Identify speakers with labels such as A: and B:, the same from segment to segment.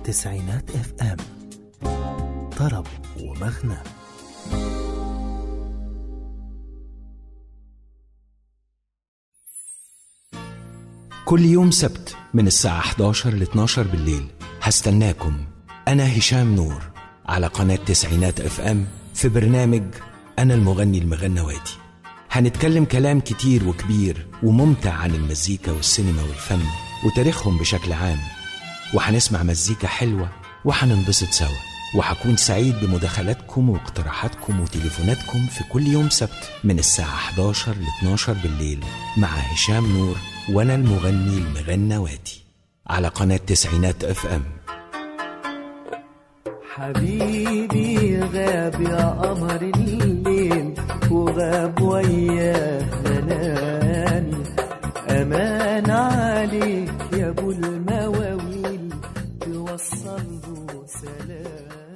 A: تسعينات اف ام طرب ومغنى
B: كل يوم سبت من الساعة 11 ل 12 بالليل هستناكم أنا هشام نور على قناة تسعينات اف ام في برنامج أنا المغني المغنواتي هنتكلم كلام كتير وكبير وممتع عن المزيكا والسينما والفن وتاريخهم بشكل عام وهنسمع مزيكا حلوة وهننبسط سوا وهكون سعيد بمداخلاتكم واقتراحاتكم وتليفوناتكم في كل يوم سبت من الساعة 11 ل 12 بالليل مع هشام نور وأنا المغني المغنواتي على قناة تسعينات اف ام
C: حبيبي غاب يا قمر الليل وغاب وياه منامي أمان عليك يا أبو المواويل توصل له سلامي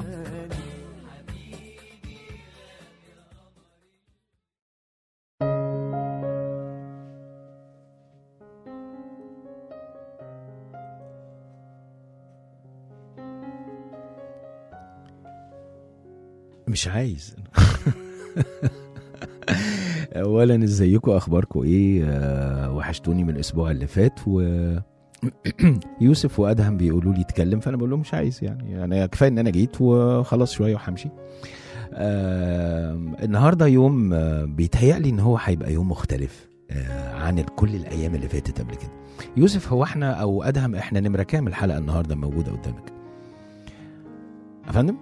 D: مش عايز اولا ازيكم اخباركم ايه آه، وحشتوني من الاسبوع اللي فات و يوسف وادهم بيقولوا لي اتكلم فانا بقول لهم مش عايز يعني انا كفايه ان انا جيت وخلاص شويه وهمشي آه النهارده يوم آه بيتهيألي ان هو هيبقى يوم مختلف آه عن كل الايام اللي فاتت قبل كده يوسف هو احنا او ادهم احنا نمره كام الحلقه النهارده موجوده قدامك يا فندم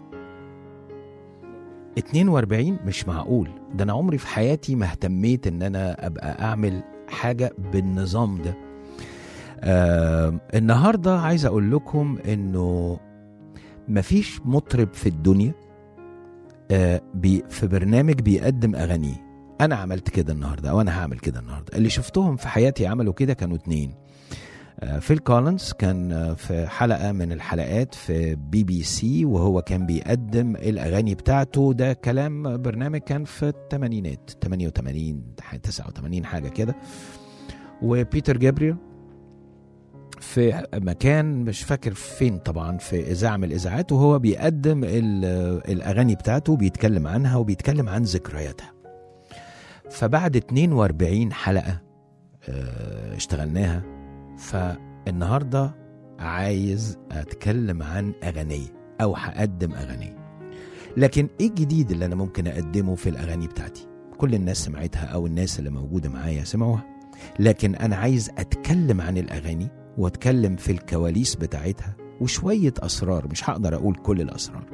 D: 42 مش معقول ده انا عمري في حياتي ما اهتميت ان انا ابقى اعمل حاجه بالنظام ده آه النهارده عايز اقول لكم انه مفيش مطرب في الدنيا آه بي في برنامج بيقدم اغانيه انا عملت كده النهارده او انا هعمل كده النهارده اللي شفتهم في حياتي عملوا كده كانوا اتنين آه، فيل كولينز كان آه، في حلقة من الحلقات في بي بي سي وهو كان بيقدم الأغاني بتاعته ده كلام برنامج كان في الثمانينات 88 89 حاجة كده وبيتر جابريل في مكان مش فاكر فين طبعا في إذاعة من الإذاعات وهو بيقدم ال- الأغاني بتاعته بيتكلم عنها وبيتكلم عن ذكرياتها فبعد 42 حلقة آه، اشتغلناها فالنهارده عايز اتكلم عن اغانيه او هقدم اغانيه لكن ايه الجديد اللي انا ممكن اقدمه في الاغاني بتاعتي كل الناس سمعتها او الناس اللي موجوده معايا سمعوها لكن انا عايز اتكلم عن الاغاني واتكلم في الكواليس بتاعتها وشويه اسرار مش هقدر اقول كل الاسرار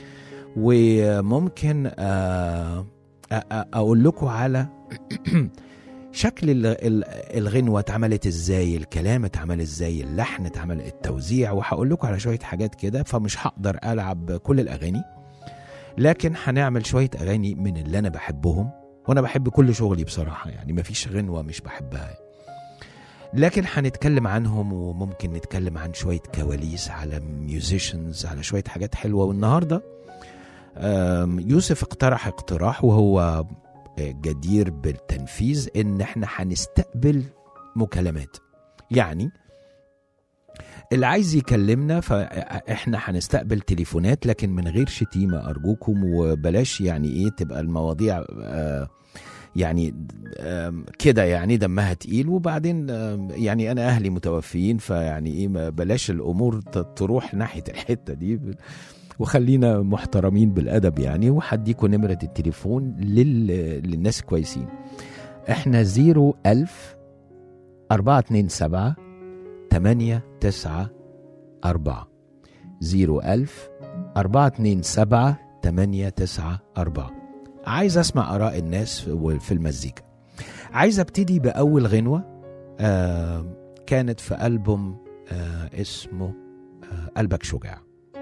D: وممكن آه، أ- أ- اقول لكم على شكل ال- ال- الغنوة اتعملت ازاي الكلام اتعمل ازاي اللحن اتعمل التوزيع وهقول لكم على شوية حاجات كده فمش هقدر ألعب كل الأغاني لكن هنعمل شوية أغاني من اللي أنا بحبهم وأنا بحب كل شغلي بصراحة يعني مفيش غنوة مش بحبها لكن هنتكلم عنهم وممكن نتكلم عن شوية كواليس على ميوزيشنز على شوية حاجات حلوة والنهاردة آم، يوسف اقترح اقتراح وهو جدير بالتنفيذ ان احنا هنستقبل مكالمات يعني اللي عايز يكلمنا فاحنا هنستقبل تليفونات لكن من غير شتيمه ارجوكم وبلاش يعني ايه تبقى المواضيع آه يعني آم، كده يعني دمها تقيل وبعدين آم، يعني انا اهلي متوفيين فيعني ايه ما بلاش الامور ت- تروح ناحيه الحته دي وخلينا محترمين بالادب يعني وهديكوا نمره التليفون لل... للناس كويسين احنا زيرو ألف أربعة اتنين سبعة تمانية تسعة أربعة زيرو ألف أربعة اتنين سبعة تمانية تسعة أربعة عايز أسمع آراء الناس في في المزيكا عايز أبتدي بأول غنوة آه كانت في ألبوم آه اسمه آه قلبك شجاع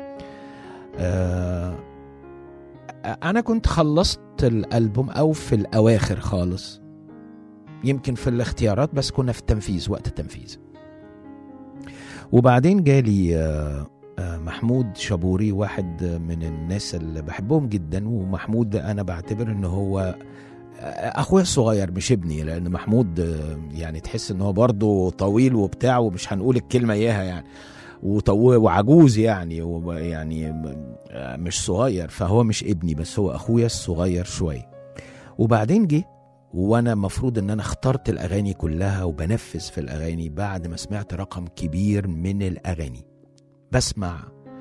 D: آه انا كنت خلصت الالبوم او في الاواخر خالص يمكن في الاختيارات بس كنا في التنفيذ وقت التنفيذ وبعدين جالي آه، آه، محمود شابوري واحد من الناس اللي بحبهم جدا ومحمود انا بعتبر ان هو اخويا الصغير مش ابني لان محمود آه، يعني تحس ان هو برضه طويل وبتاع ومش هنقول الكلمه اياها يعني وطو- وعجوز يعني وب- يعني م- آه، مش صغير فهو مش ابني بس هو اخويا الصغير شويه وبعدين جه وانا المفروض ان انا اخترت الاغاني كلها وبنفذ في الاغاني بعد ما سمعت رقم كبير من الاغاني بسمع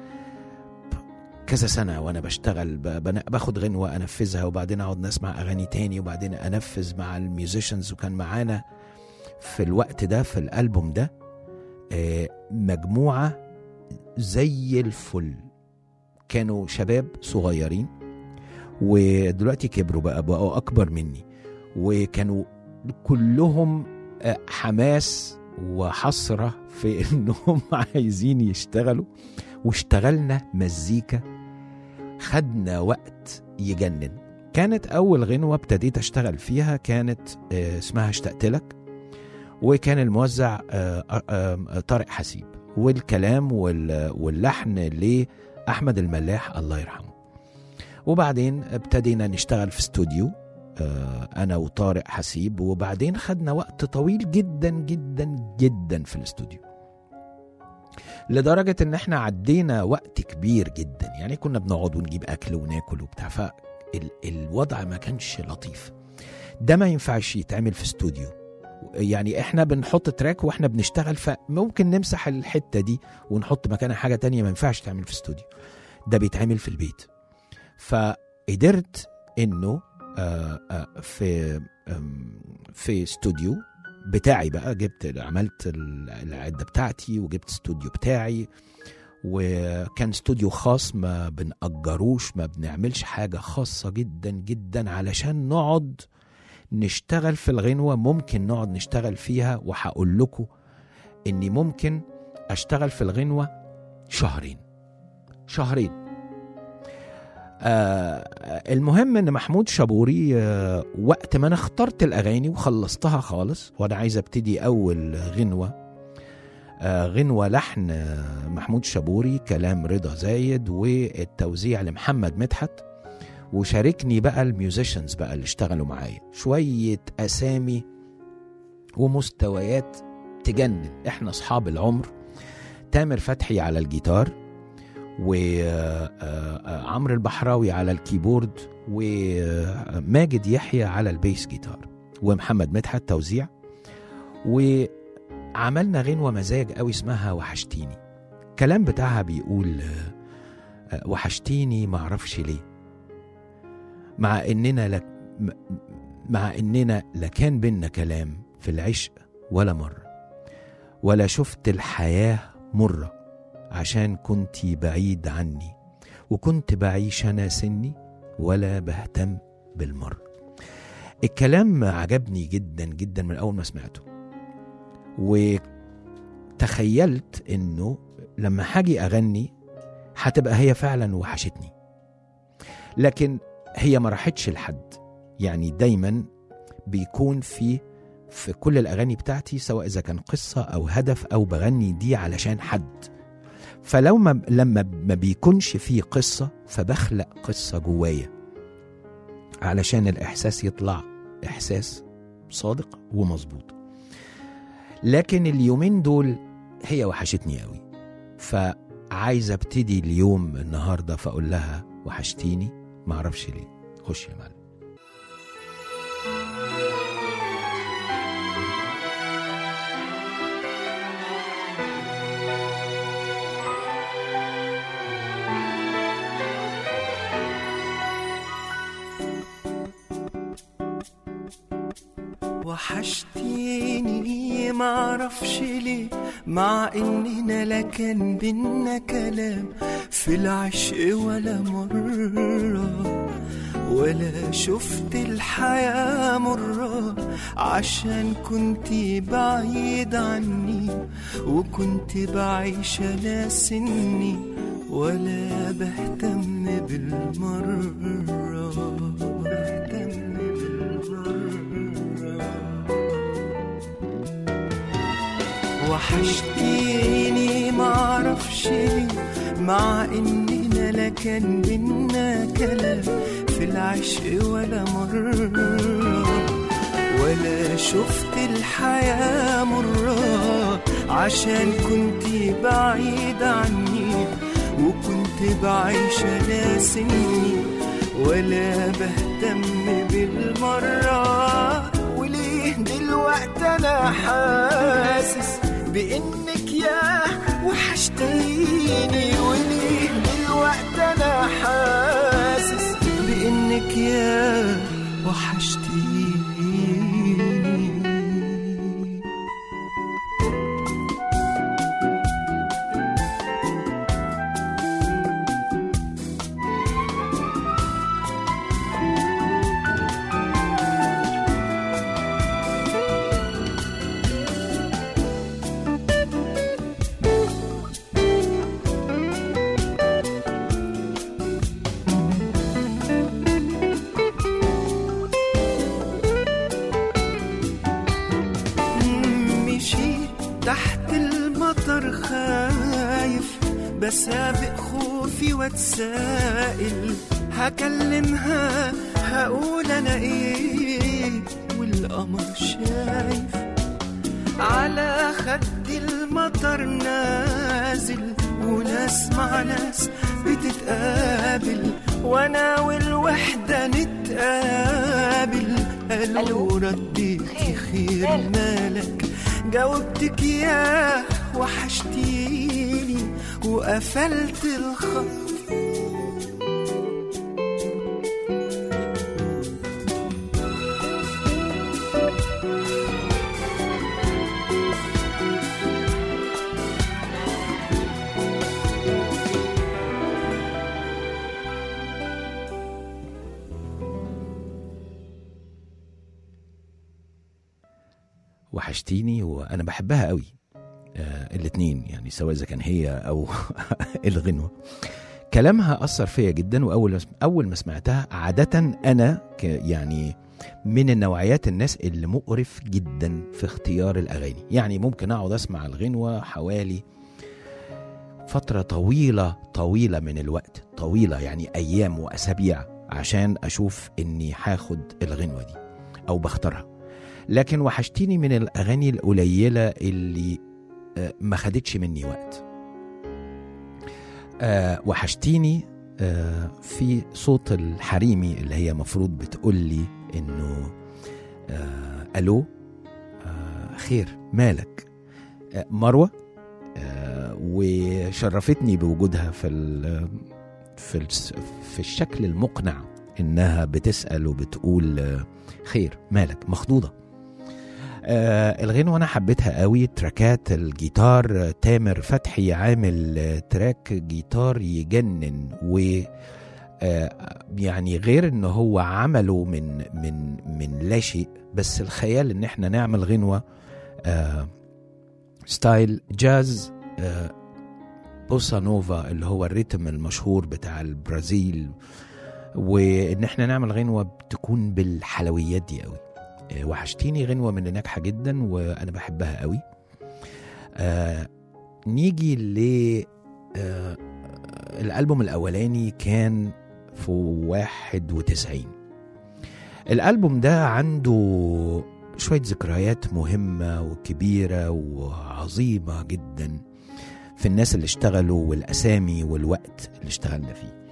D: كذا سنه وانا بشتغل ب- بن- باخد غنوه انفذها وبعدين اقعد نسمع اغاني تاني وبعدين انفذ مع الميوزيشنز وكان معانا في الوقت ده في الالبوم ده آه، مجموعه زي الفل كانوا شباب صغيرين ودلوقتي كبروا بقى بقوا اكبر مني وكانوا كلهم آه، حماس وحسره في انهم عايزين يشتغلوا واشتغلنا مزيكا خدنا وقت يجنن كانت اول غنوه ابتديت اشتغل فيها كانت آه، اسمها اشتقت لك وكان الموزع آه، آه، آه، طارق حسيب والكلام وال- واللحن لاحمد الملاح الله يرحمه وبعدين ابتدينا نشتغل في استوديو آه، انا وطارق حسيب وبعدين خدنا وقت طويل جدا جدا جدا في الاستوديو لدرجة ان احنا عدينا وقت كبير جدا يعني كنا بنقعد ونجيب اكل وناكل وبتاع فالوضع ما كانش لطيف ده ما ينفعش يتعمل في استوديو يعني احنا بنحط تراك واحنا بنشتغل فممكن نمسح الحتة دي ونحط مكانها حاجة تانية ما ينفعش تعمل في استوديو ده بيتعمل في البيت فقدرت انه آه، آه، في آم، في استوديو بتاعي بقى جبت عملت ال- العده بتاعتي وجبت استوديو بتاعي وكان استوديو خاص ما بنأجروش ما بنعملش حاجة خاصة جدا جدا علشان نقعد نشتغل في الغنوة ممكن نقعد نشتغل فيها وهقول لكم اني ممكن اشتغل في الغنوة شهرين شهرين آه المهم ان محمود شابوري آه وقت ما انا اخترت الاغاني وخلصتها خالص وانا عايز ابتدي اول غنوه آه غنوه لحن آه محمود شابوري كلام رضا زايد والتوزيع لمحمد مدحت وشاركني بقى الميوزيشنز بقى اللي اشتغلوا معايا شويه اسامي ومستويات تجنن احنا اصحاب العمر تامر فتحي على الجيتار وعمرو البحراوي على الكيبورد وماجد يحيى على البيس جيتار ومحمد مدحت توزيع وعملنا غنوة مزاج قوي اسمها وحشتيني الكلام بتاعها بيقول آه، آه، وحشتيني معرفش ليه مع اننا لك م- مع اننا لا كان بينا كلام في العشق ولا مرة ولا شفت الحياة مرة عشان كنتي بعيد عني وكنت بعيش انا سني ولا بهتم بالمر الكلام عجبني جدا جدا من اول ما سمعته وتخيلت انه لما هاجي اغني هتبقى هي فعلا وحشتني لكن هي ما راحتش لحد يعني دايما بيكون في في كل الاغاني بتاعتي سواء اذا كان قصه او هدف او بغني دي علشان حد فلو ما لما ما بيكونش فيه قصة فبخلق قصة جوايا علشان الإحساس يطلع إحساس صادق ومظبوط لكن اليومين دول هي وحشتني قوي فعايز ابتدي اليوم النهارده فاقول لها وحشتيني معرفش ليه خش يا معلم
C: وحشتيني معرفش ليه مع اننا لا كان بينا كلام في العشق ولا مرة ولا شفت الحياة مرة عشان كنتي بعيد عني وكنت بعيش انا سني ولا بهتم بالمرة بهتم بالمرة وحشتيني معرفش ليه مع اننا لا كان بينا كلام في العشق ولا مرة ولا شفت الحياة مرة عشان كنتي بعيد كنت بعيش انا سني ولا بهتم بالمرة وليه دلوقتي انا حاسس بانك يا وحشتيني وليه دلوقتي انا حاسس بانك يا وحشتيني مشيت تحت المطر خايف بسابق خوفي واتسائل هكلمها هقول انا ايه والقمر شايف على خد المطر نازل وناس مع ناس بتتقابل وانا والوحدة نتقابل قالوا رديتي خير مالك جاوبتك يا وحشتيني وقفلت الخط
D: وحشتيني وانا بحبها قوي آه الاتنين يعني سواء اذا كان هي او الغنوه كلامها اثر فيا جدا واول ما سم- اول ما سمعتها عاده انا ك يعني من النوعيات الناس اللي مقرف جدا في اختيار الاغاني يعني ممكن اقعد اسمع الغنوه حوالي فتره طويله طويله من الوقت طويله يعني ايام واسابيع عشان اشوف اني هاخد الغنوه دي او بختارها لكن وحشتيني من الاغاني القليله اللي آه، ما خدتش مني وقت آه، وحشتيني آه، في صوت الحريمي اللي هي مفروض بتقول لي انه آه، الو آه، خير مالك آه، مروه آه، وشرفتني بوجودها في ال- في الس- في الشكل المقنع انها بتسال وبتقول آه، خير مالك مخضوضه آه الغنوة أنا حبيتها قوي تراكات الجيتار آه، تامر فتحي عامل آه، تراك جيتار يجنن و آه، يعني غير ان هو عمله من من من لا شيء بس الخيال ان احنا نعمل غنوه آه ستايل جاز آه بوسا نوفا اللي هو الريتم المشهور بتاع البرازيل وان احنا نعمل غنوه تكون بالحلويات دي قوي آه، وحشتيني غنوة من اللي ناجحة جدا وأنا بحبها قوي آه نيجي ل آه الألبوم الأولاني كان في 91 الألبوم ده عنده شوية ذكريات مهمة وكبيرة وعظيمة جدا في الناس اللي اشتغلوا والأسامي والوقت اللي اشتغلنا فيه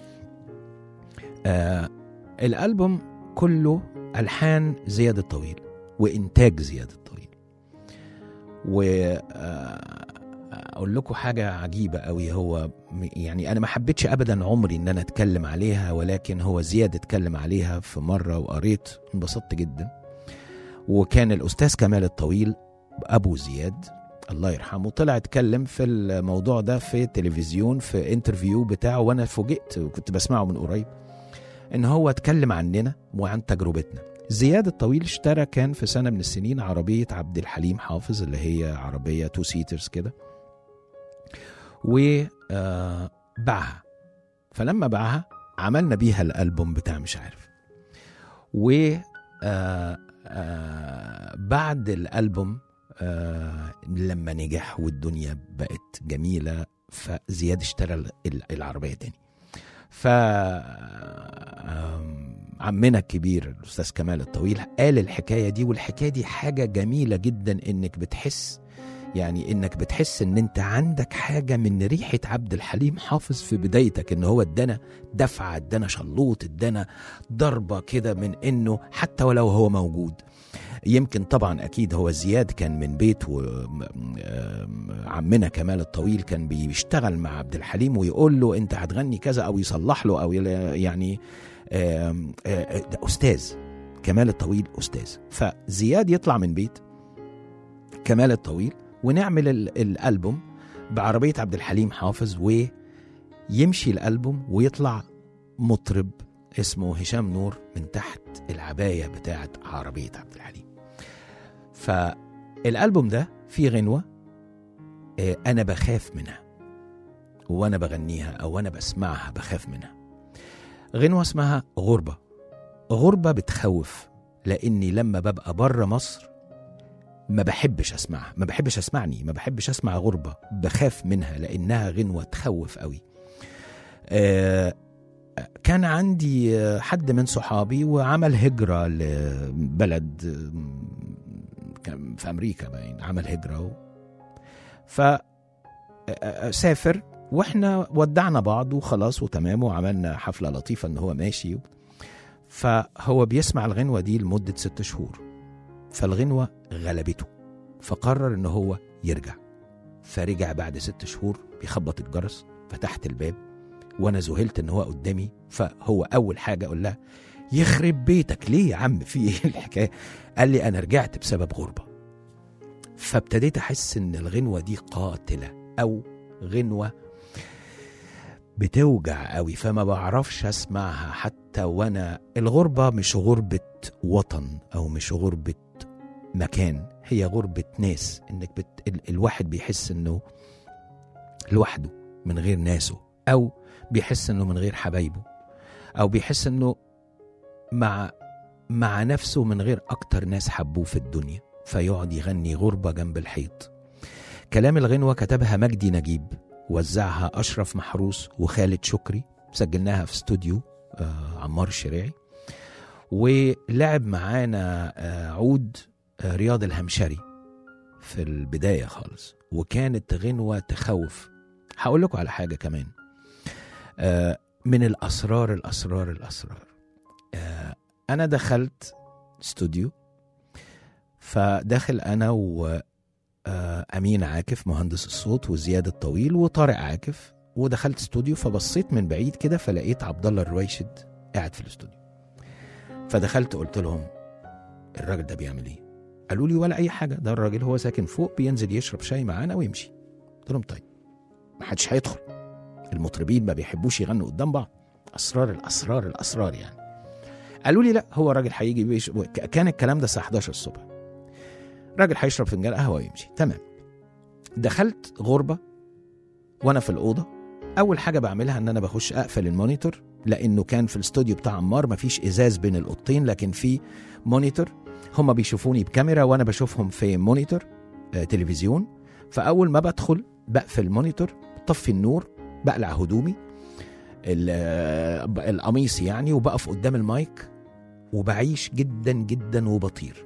D: آه الألبوم كله ألحان زياد الطويل وإنتاج زياد الطويل و آه، أقول لكم حاجة عجيبة قوي هو م- يعني أنا ما حبيتش أبدا عمري إن أنا أتكلم عليها ولكن هو زياد اتكلم عليها في مرة وقريت انبسطت جدا وكان الأستاذ كمال الطويل أبو زياد الله يرحمه طلع اتكلم في الموضوع ده في تلفزيون في انترفيو بتاعه وانا فوجئت كنت بسمعه من قريب ان هو اتكلم عننا وعن تجربتنا زياد الطويل اشترى كان في سنه من السنين عربيه عبد الحليم حافظ اللي هي عربيه تو سيترز كده وباعها فلما باعها عملنا بيها الالبوم بتاع مش عارف و آه، آه، بعد الالبوم آه، لما نجح والدنيا بقت جميله فزياد اشترى ال- ال- العربيه تاني ف آم، عمنا الكبير الاستاذ كمال الطويل قال الحكايه دي والحكايه دي حاجه جميله جدا انك بتحس يعني انك بتحس ان انت عندك حاجه من ريحه عبد الحليم حافظ في بدايتك ان هو ادانا دفعه ادانا شلوط ادانا ضربه كده من انه حتى ولو هو موجود يمكن طبعا اكيد هو زياد كان من بيت وعمنا كمال الطويل كان بيشتغل مع عبد الحليم ويقول له انت هتغني كذا او يصلح له او يل- يعني آم، آه، ده استاذ كمال الطويل استاذ فزياد يطلع من بيت كمال الطويل ونعمل ال- الالبوم بعربيه عبد الحليم حافظ ويمشي الالبوم ويطلع مطرب اسمه هشام نور من تحت العبايه بتاعت عربيه عبد الحليم فالالبوم ده فيه غنوه آه، انا بخاف منها وانا بغنيها او انا بسمعها بخاف منها غنوه اسمها غربه غربه بتخوف لاني لما ببقى بره مصر ما بحبش اسمعها ما بحبش اسمعني ما بحبش اسمع غربه بخاف منها لانها غنوه تخوف قوي آه، كان عندي آه، حد من صحابي وعمل هجره لبلد آه، كان في امريكا باين عمل هجره و... ف آه، آه، سافر واحنا ودعنا بعض وخلاص وتمام وعملنا حفله لطيفه ان هو ماشي فهو بيسمع الغنوه دي لمده ست شهور فالغنوه غلبته فقرر ان هو يرجع فرجع بعد ست شهور بيخبط الجرس فتحت الباب وانا ذهلت ان هو قدامي فهو اول حاجه اقول لها يخرب بيتك ليه يا عم في ايه الحكايه قال لي انا رجعت بسبب غربه فابتديت احس ان الغنوه دي قاتله او غنوه بتوجع قوي فما بعرفش اسمعها حتى وانا الغربه مش غربه وطن او مش غربه مكان هي غربه ناس انك بت... ال... الواحد بيحس انه لوحده من غير ناسه او بيحس انه من غير حبايبه او بيحس انه مع مع نفسه من غير اكتر ناس حبوه في الدنيا فيقعد يغني غربه جنب الحيط كلام الغنوه كتبها مجدي نجيب وزعها اشرف محروس وخالد شكري سجلناها في استوديو آه عمار الشريعي ولعب معانا آه عود آه رياض الهمشري في البدايه خالص وكانت غنوه تخوف هقول لكم على حاجه كمان آه من الاسرار الاسرار الاسرار آه انا دخلت استوديو فداخل انا و آه، امين عاكف مهندس الصوت وزياد الطويل وطارق عاكف ودخلت استوديو فبصيت من بعيد كده فلقيت عبد الله الرويشد قاعد في الاستوديو فدخلت قلت لهم الراجل ده بيعمل ايه قالوا لي ولا اي حاجه ده الراجل هو ساكن فوق بينزل يشرب شاي معانا ويمشي قلت لهم طيب ما حدش هيدخل المطربين ما بيحبوش يغنوا قدام بعض اسرار الاسرار الاسرار يعني قالوا لي لا هو الراجل هيجي بيش... كان الكلام ده الساعه 11 الصبح راجل هيشرب فنجان قهوه ويمشي تمام دخلت غربه وانا في الاوضه اول حاجه بعملها ان انا بخش اقفل المونيتور لانه كان في الاستوديو بتاع عمار مفيش ازاز بين الاوضتين لكن في مونيتور هما بيشوفوني بكاميرا وانا بشوفهم في مونيتور آه تلفزيون فاول ما بدخل بقفل المونيتور طفي النور بقلع هدومي ال- آه، القميص يعني وبقف قدام المايك وبعيش جدا جدا وبطير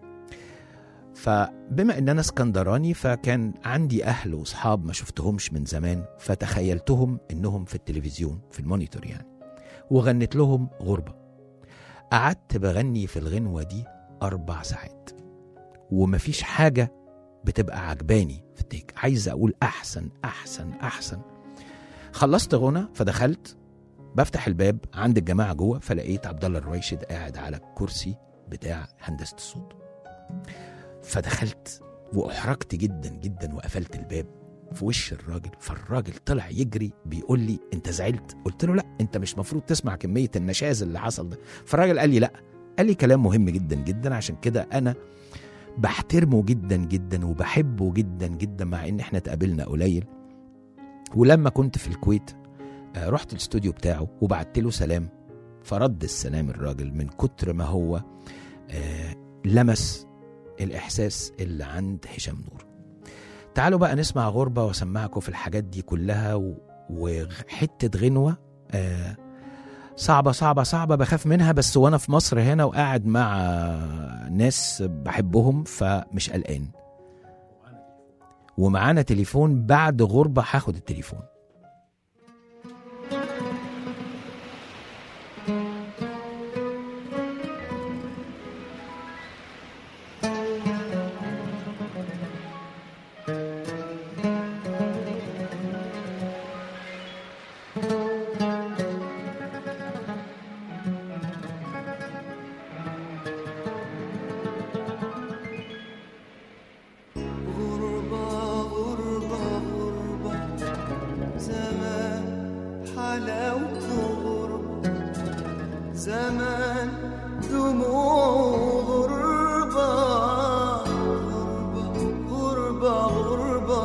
D: فبما ان انا اسكندراني فكان عندي اهل واصحاب ما شفتهمش من زمان فتخيلتهم انهم في التلفزيون في المونيتور يعني وغنت لهم غربه قعدت بغني في الغنوه دي اربع ساعات ومفيش حاجه بتبقى عجباني في التيك عايز اقول احسن احسن احسن خلصت غنى فدخلت بفتح الباب عند الجماعه جوه فلقيت عبد الله الرويشد قاعد على الكرسي بتاع هندسه الصوت فدخلت واحرجت جدا جدا وقفلت الباب في وش الراجل فالراجل طلع يجري بيقول لي انت زعلت قلت له لا انت مش مفروض تسمع كميه النشاز اللي حصل ده فالراجل قال لي لا قال لي كلام مهم جدا جدا عشان كده انا بحترمه جدا جدا وبحبه جدا جدا مع ان احنا اتقابلنا قليل ولما كنت في الكويت آه، رحت الاستوديو بتاعه وبعت له سلام فرد السلام الراجل من كتر ما هو آه، لمس الإحساس اللي عند هشام نور تعالوا بقى نسمع غربة وأسمعكم في الحاجات دي كلها و... وحتة غنوة آه صعبة صعبة صعبة بخاف منها بس وأنا في مصر هنا وقاعد مع ناس بحبهم فمش قلقان ومعانا تليفون بعد غربة هاخد التليفون
C: غربة غربة غربة زمان حلاوته غربة زمان دموع غربة غربة غربة غربة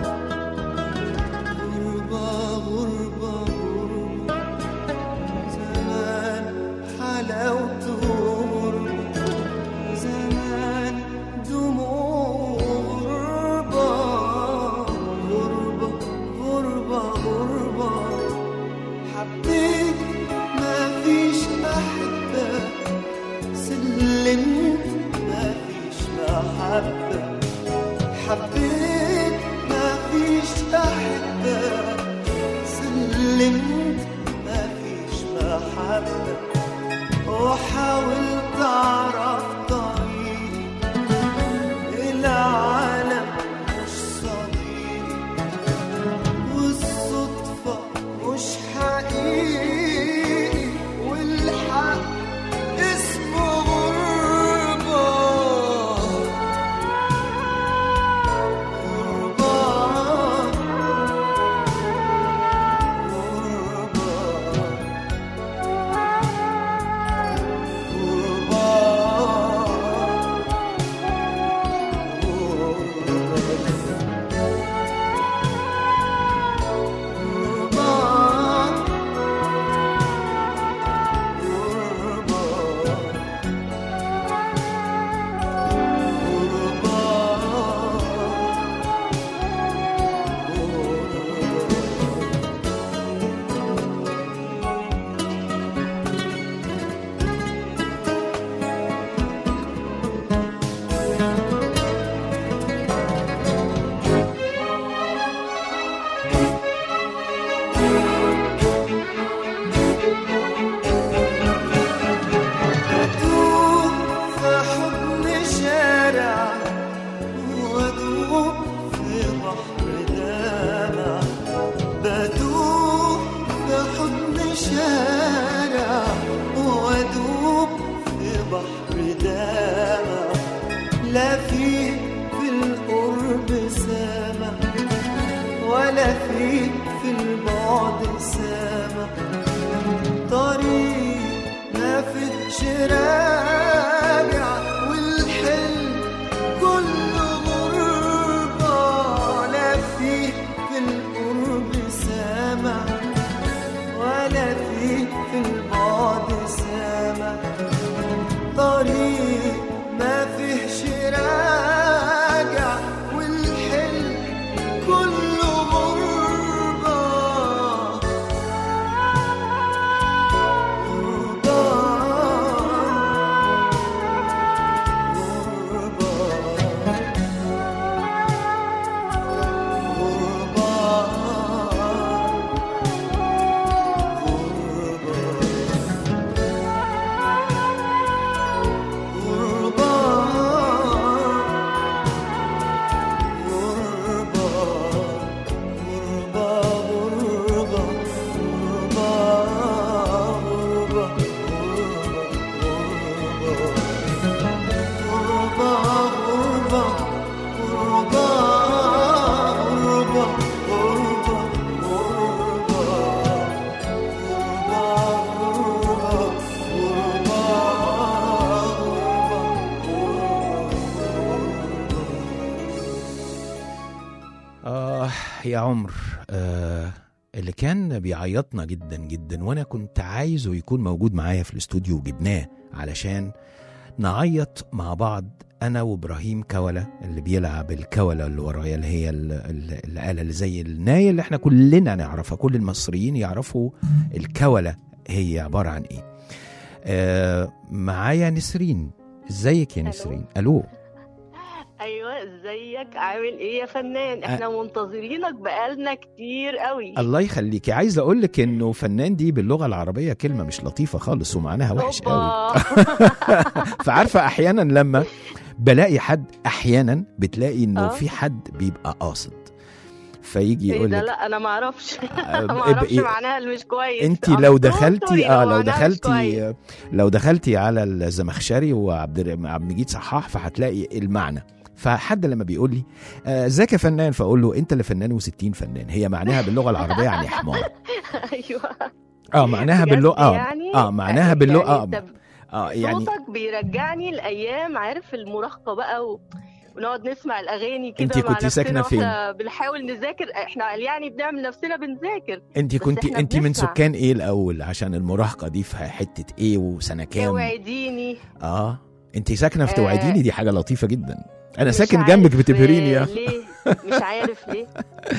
C: غربة غربة غربة زمان حلاوته غربة زمان دموع غربة غربة غربة غربة حبيت ما فيش أحبة سلمت ما فيش محبة حبيت ما فيش أحبة سلمت ما فيش محبة وحاولت أعرف طريقي العالم مش صديق والصدفة مش حقيقي والحق اسمه غربة غربة غربة أتوه في حضن شارع وأدوب في بحر دامع بتوه في حضن شارع وأدوب في بحر دامع لا فيه في القرب سامع ولا فيه في البعد سامع طريق ما فيش راجع والحلم كله غربة لا فيه في القرب سامع ولا فيه في البعد سامع طريق ما فيهش راجع والحلم كله غربة
D: آه يا عمر آه اللي كان بيعيطنا جدا جدا وانا كنت عايزه يكون موجود معايا في الاستوديو وجبناه علشان نعيط مع بعض انا وابراهيم كولا اللي بيلعب الكولا اللي ورايا اللي هي ال- ال- الاله اللي زي النايه اللي احنا كلنا نعرفها كل المصريين يعرفوا الكولا هي عباره عن ايه آه معايا نسرين ازيك يا
E: ألو.
D: نسرين الو
E: ايوه ازيك عامل ايه يا فنان احنا منتظرينك بقالنا كتير قوي
D: الله يخليكي عايز اقول لك انه فنان دي باللغه العربيه كلمه مش لطيفه خالص ومعناها وحش قوي
E: أوبا.
D: فعارفه احيانا لما بلاقي حد احيانا بتلاقي انه
E: آه.
D: في حد بيبقى قاصد فيجي
E: ايه
D: يقول
E: ده
D: لك
E: لا انا ما اعرفش
D: آه،
E: ما اعرفش
D: إيه-
E: معناها اللي مش كويس
D: انت
E: آه،
D: لو
E: تقول
D: دخلتي
E: تقولي
D: اه
E: لو
D: لو
E: معناها مش كويس.
D: دخلتي لو دخلتي على الزمخشري وعبد الر- عبد المجيد صحاح فهتلاقي المعنى فحد لما بيقول لي آه، ازيك يا فنان فاقول له انت اللي فنان و60 فنان هي معناها باللغه العربيه يعني حمار
E: ايوه
D: اه معناها
E: بجد
D: باللغه اه
E: يعني
D: اه معناها باللغه
E: يعني
D: اه
E: انت
D: اه يعني
E: صوتك بيرجعني الايام عارف المراهقه بقى و... ونقعد نسمع الاغاني كده
D: انتي
E: مع
D: كنتي
E: نفسنا
D: ساكنة فين؟
E: واحنا بنحاول نذاكر احنا يعني بنعمل نفسنا بنذاكر
D: انت
E: بس
D: كنت
E: احنا
D: انت من
E: بنسمع.
D: سكان ايه الاول عشان المراهقه دي في حته ايه وسنه كام
E: اوعديني
D: اه انت ساكنه في
E: آه.
D: توعديني دي حاجه لطيفه جدا انا
E: مش
D: ساكن
E: عارف،
D: جنبك بتبهريني
E: آه،
D: يا
E: ليه مش عارف ليه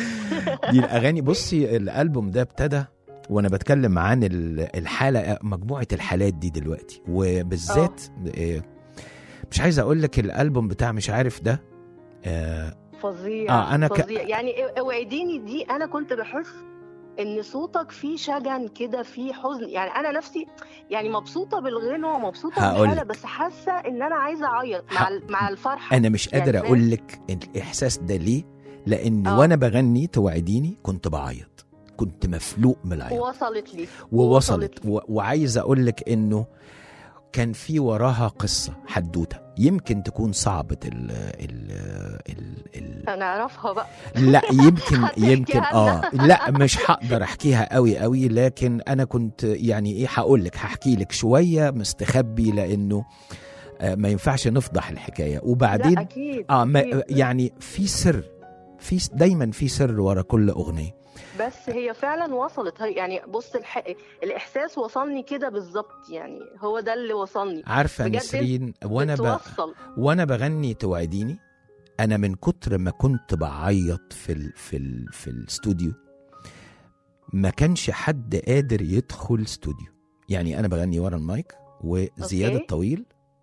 D: دي الاغاني بصي الالبوم ده ابتدى وانا بتكلم عن ال- الحاله مجموعه الحالات دي دلوقتي وبالذات آه، مش عايز اقول لك الالبوم بتاع مش عارف ده آه،
E: فظيع
D: آه، أنا ك-
E: فظيع يعني اوعديني دي انا كنت بحس ان صوتك فيه شجن كده فيه حزن يعني انا نفسي يعني مبسوطه بالغنى ومبسوطه
D: هقولك.
E: بالحاله بس حاسه ان انا عايزه اعيط مع
D: ح-
E: ال- مع الفرحه
D: انا مش
E: يعني
D: قادر
E: فاهم؟
D: اقول لك الاحساس ده ليه لان
E: آه.
D: وانا بغني توعديني كنت بعيط كنت مفلوق من العياط
E: وصلت لي
D: ووصلت و... وعايز اقول لك انه كان في وراها قصه حدوته يمكن تكون صعبه ال ال ال, ال...
E: هنعرفها بقى
D: لا يمكن
E: هتحكيها
D: يمكن
E: لنا.
D: اه لا مش هقدر احكيها قوي قوي لكن انا كنت يعني ايه هقول لك هحكي لك شويه مستخبي لانه آه ما ينفعش نفضح الحكايه
E: لا
D: وبعدين
E: اكيد
D: اه ما
E: أكيد.
D: يعني في سر في س- دايما في سر ورا كل اغنيه
E: بس هي فعلا وصلت هي يعني بص الح... الاحساس وصلني كده بالظبط يعني هو ده اللي وصلني
D: عارفه
E: بجد
D: نسرين وانا ب...
E: بتوصل
D: وانا بغني توعديني انا من كتر ما كنت بعيط في ال في ال في الاستوديو ما كانش حد قادر يدخل استوديو يعني انا بغني ورا المايك وزياد
E: أوكي.
D: الطويل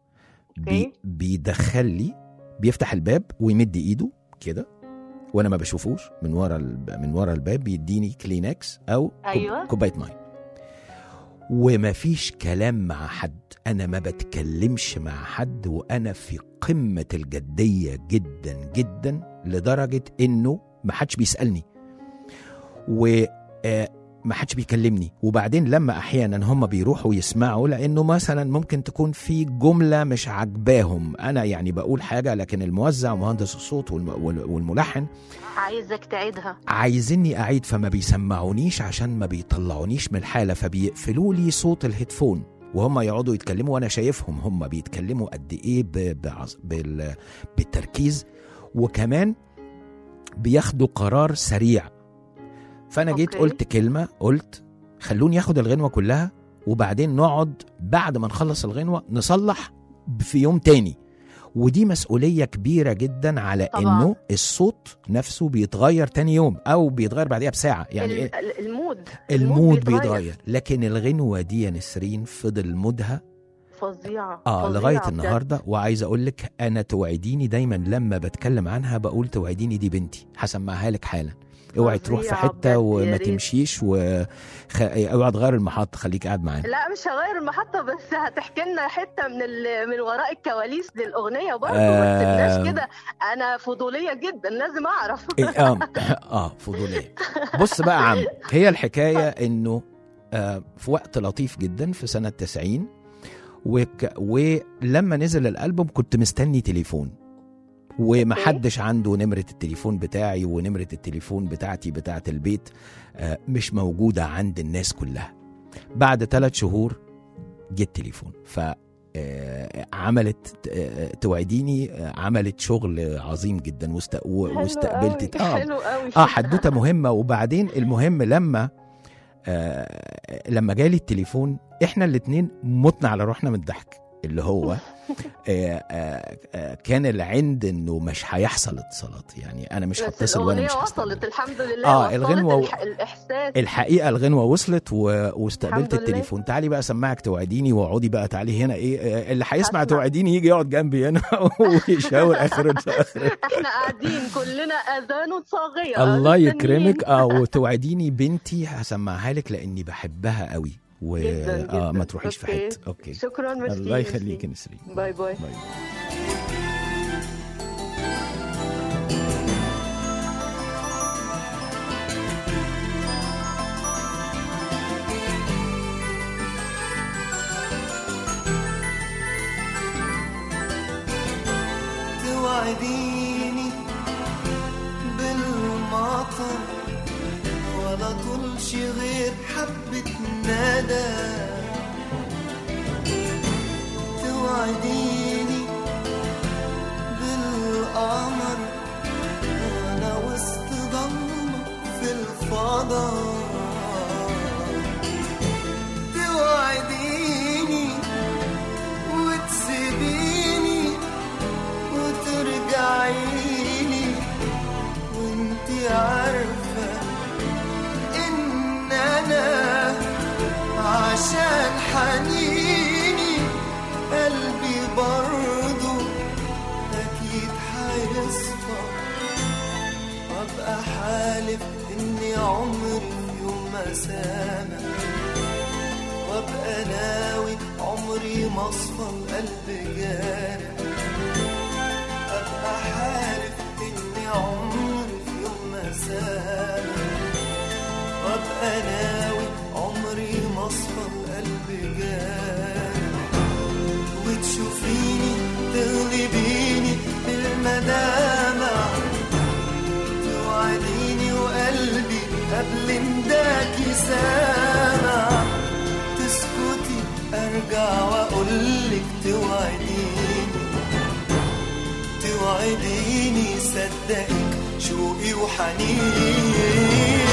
D: بي
E: أوكي.
D: بيدخل لي بيفتح الباب ويمد ايده كده وانا ما بشوفوش من ورا الب- من ورا الباب بيديني كلينكس او كوب-
E: أيوة.
D: كوبايه ميه ومفيش كلام مع حد انا ما بتكلمش مع حد وانا في قمه الجديه جدا جدا لدرجه انه ما حدش بيسالني و آه، ما حدش بيكلمني وبعدين لما احيانا هم بيروحوا يسمعوا لانه مثلا ممكن تكون في جمله مش عجباهم انا يعني بقول حاجه لكن الموزع ومهندس الصوت والم- وال- والملحن
E: عايزك تعيدها
D: عايزيني اعيد فما بيسمعونيش عشان ما بيطلعونيش من الحاله فبيقفلوا لي صوت الهيدفون وهم يقعدوا يتكلموا وانا شايفهم هم بيتكلموا قد ايه ب- بعظ- بال- بالتركيز وكمان بياخدوا قرار سريع فانا جيت
E: أوكي.
D: قلت كلمه قلت خلوني ياخد الغنوه كلها وبعدين نقعد بعد ما نخلص الغنوه نصلح في يوم تاني ودي مسؤولية كبيرة جدا على
E: طبعاً.
D: انه الصوت نفسه بيتغير تاني يوم او بيتغير بعديها بساعة يعني
E: ال-
D: إيه؟
E: ال- المود
D: المود بيتغير لكن الغنوة دي يا نسرين فضل مودها
E: فظيعه
D: اه
E: فظيعة
D: لغاية
E: بجد.
D: النهاردة وعايز اقول لك انا توعديني دايما لما بتكلم عنها بقول توعديني دي بنتي هسمعها لك حالا اوعي تروح في
E: فظيعة بجد،
D: حتة
E: يا
D: وما
E: ريت.
D: تمشيش و خ... اوعي تغير المحطة خليك قاعد معانا
E: لا مش هغير المحطة بس هتحكي لنا حتة من ال... من وراء الكواليس للأغنية برضه
D: آه.
E: ما تسيبناش كده أنا فضولية جدا لازم أعرف
D: إيه، اه اه فضوليه بص بقى يا عم هي الحكايه انه آه في وقت لطيف جدا في سنه 90 وك ولما نزل الالبوم كنت مستني تليفون ومحدش عنده نمرة التليفون بتاعي ونمرة التليفون بتاعتي بتاعة البيت آه، مش موجودة عند الناس كلها بعد ثلاث شهور جه التليفون ف آه، عملت آه، توعديني آه، عملت شغل عظيم جدا واست- و-
E: حلو
D: واستقبلت
E: قوي،
D: اه
E: حلو قوي
D: اه حدوته مهمه وبعدين المهم لما آه لما جالي التليفون احنا الاتنين متنا على روحنا من الضحك اللي هو آه، آه، آه، كان العند انه مش هيحصل اتصالات يعني انا مش
E: بس
D: هتصل وانا
E: الأغنية
D: مش هستقبل.
E: وصلت الحمد لله
D: آه،
E: وصلت
D: الغنوة و-
E: الح- الإحساس
D: الحقيقه الغنوه وصلت و... واستقبلت
E: الحمد لله.
D: التليفون تعالي بقى اسمعك توعديني واقعدي بقى تعالي هنا ايه آه، اللي هيسمع
E: هسمع.
D: توعديني يجي يقعد جنبي هنا ويشاور اخر اخر
E: احنا قاعدين كلنا اذان صاغية
D: الله
E: مستنيين.
D: يكرمك اه وتوعديني بنتي هسمعها لك لاني بحبها قوي و
E: جداً،
D: اه ما
E: جداً.
D: تروحيش في
E: أوكي.
D: حته اوكي
E: شكرا ميرسي
D: الله
E: ميرسي.
D: يخليك يا نسرين
E: باي باي
D: باي
C: توعديني بالمطر ولا طولش غير حبة ندى توعديني بالقمر وانا وسط ضلمة في الفضاء توعديني وتسيبيني وترجعيني وانتي عارفة ان انا عشان حنيني قلبي برضو اكيد هيصفى وابقى حالف اني عمري في يوم ما سامح وابقى ناوي عمري ما اصفى القلب جارح ابقى حالف اني عمري في يوم ما سامح وابقى ناوي عمري ما اصفى القلب جارح وتشوفيني تغلبيني بالمدامع توعديني وقلبي قبل مداكي سامع تسكتي ارجع واقولك توعديني توعديني صدقك شوقي وحنيني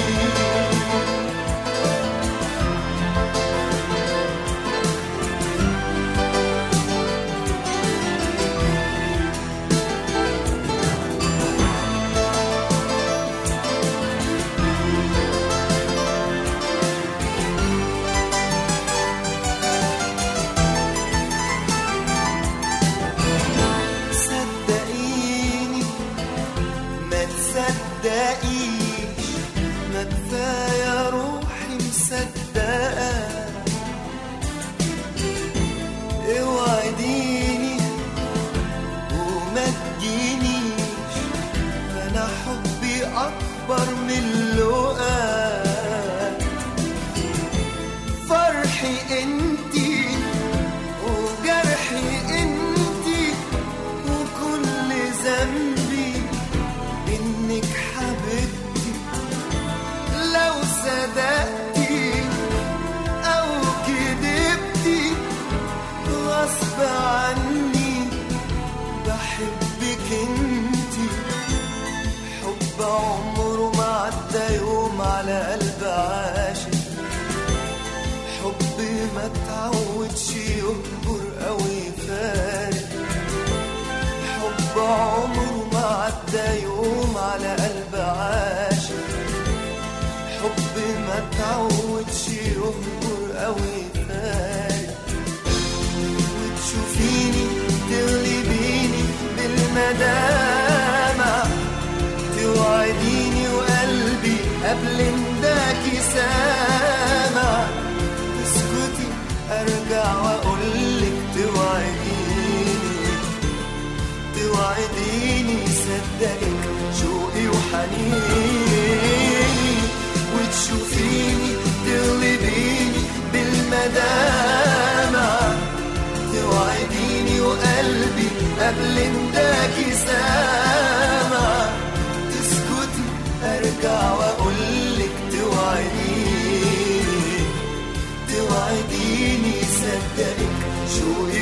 C: صدقيني ما تصدقيش ما كفاية روحي مصدقة اوعديني وما تجينيش انا حبي اكبر من اللقا فرحي انتي وجرحي انتي وكل ذنبي انك حبيبتي لو صدقتي او كدبتي غصب عني بحبك انتي حب عمره ما عدى يوم على قلب عاشق حب ما تعودش يكبر او يفارق حب عمره ما عدى يوم على قلب عاشق حب ما تعودش يكبر او يفارق وتشوفيني تغلبيني بالمدامع توعديني وقلبي قبل مداكي سامع تسكتي ارجع واقولك توعديني توعديني صدقك شوقي وحنيني وتشوفيني تغلبيني بالمدامع توعديني وقلبي قبل مداكي سامع تسكتي ارجع واقولك توعديني توعديني صدقك شوقي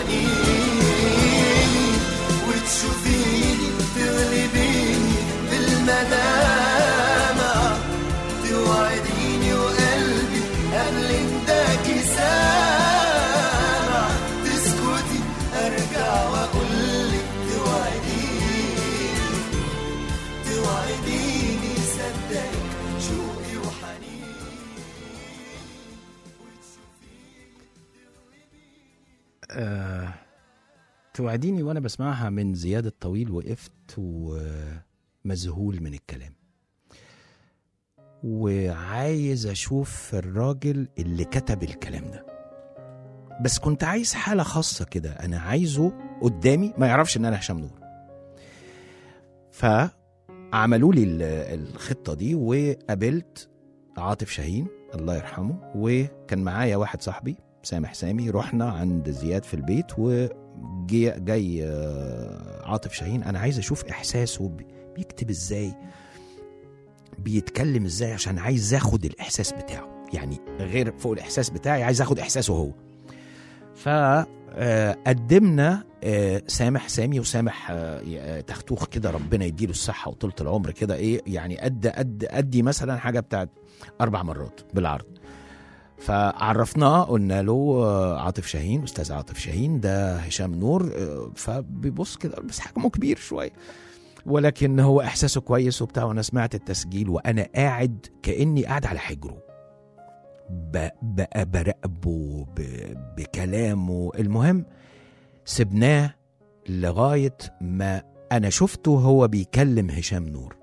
C: وحنيني وتشوفيني تغلبيني بالمدامع توعديني وقلبي قبل مداكي سامع تسكتي
D: آه توعديني وانا بسمعها من زياد الطويل وقفت ومذهول من الكلام وعايز اشوف الراجل اللي كتب الكلام ده بس كنت عايز حالة خاصة كده أنا عايزه قدامي ما يعرفش إن أنا هشام نور فعملوا لي ال- الخطة دي وقابلت عاطف شاهين الله يرحمه وكان معايا واحد صاحبي سامح سامي رحنا عند زياد في البيت وجي جاي آه، عاطف شاهين انا عايز اشوف احساسه بي- بيكتب ازاي بيتكلم ازاي عشان عايز اخد الاحساس بتاعه يعني غير فوق الاحساس بتاعي عايز اخد احساسه هو فقدمنا سامح سامي وسامح آه، آه، تختوخ كده ربنا يديله الصحه وطولة العمر كده ايه يعني قد قد ادي مثلا حاجه بتاعت اربع مرات بالعرض فعرفناه قلنا له آه، عاطف شاهين استاذ عاطف شاهين ده هشام نور آه، فبيبص كده بس حجمه كبير شويه ولكن هو احساسه كويس وبتاع وانا سمعت التسجيل وانا قاعد كاني قاعد على حجره ب- بقى براقبه ب- بكلامه المهم سبناه لغايه ما انا شفته هو بيكلم هشام نور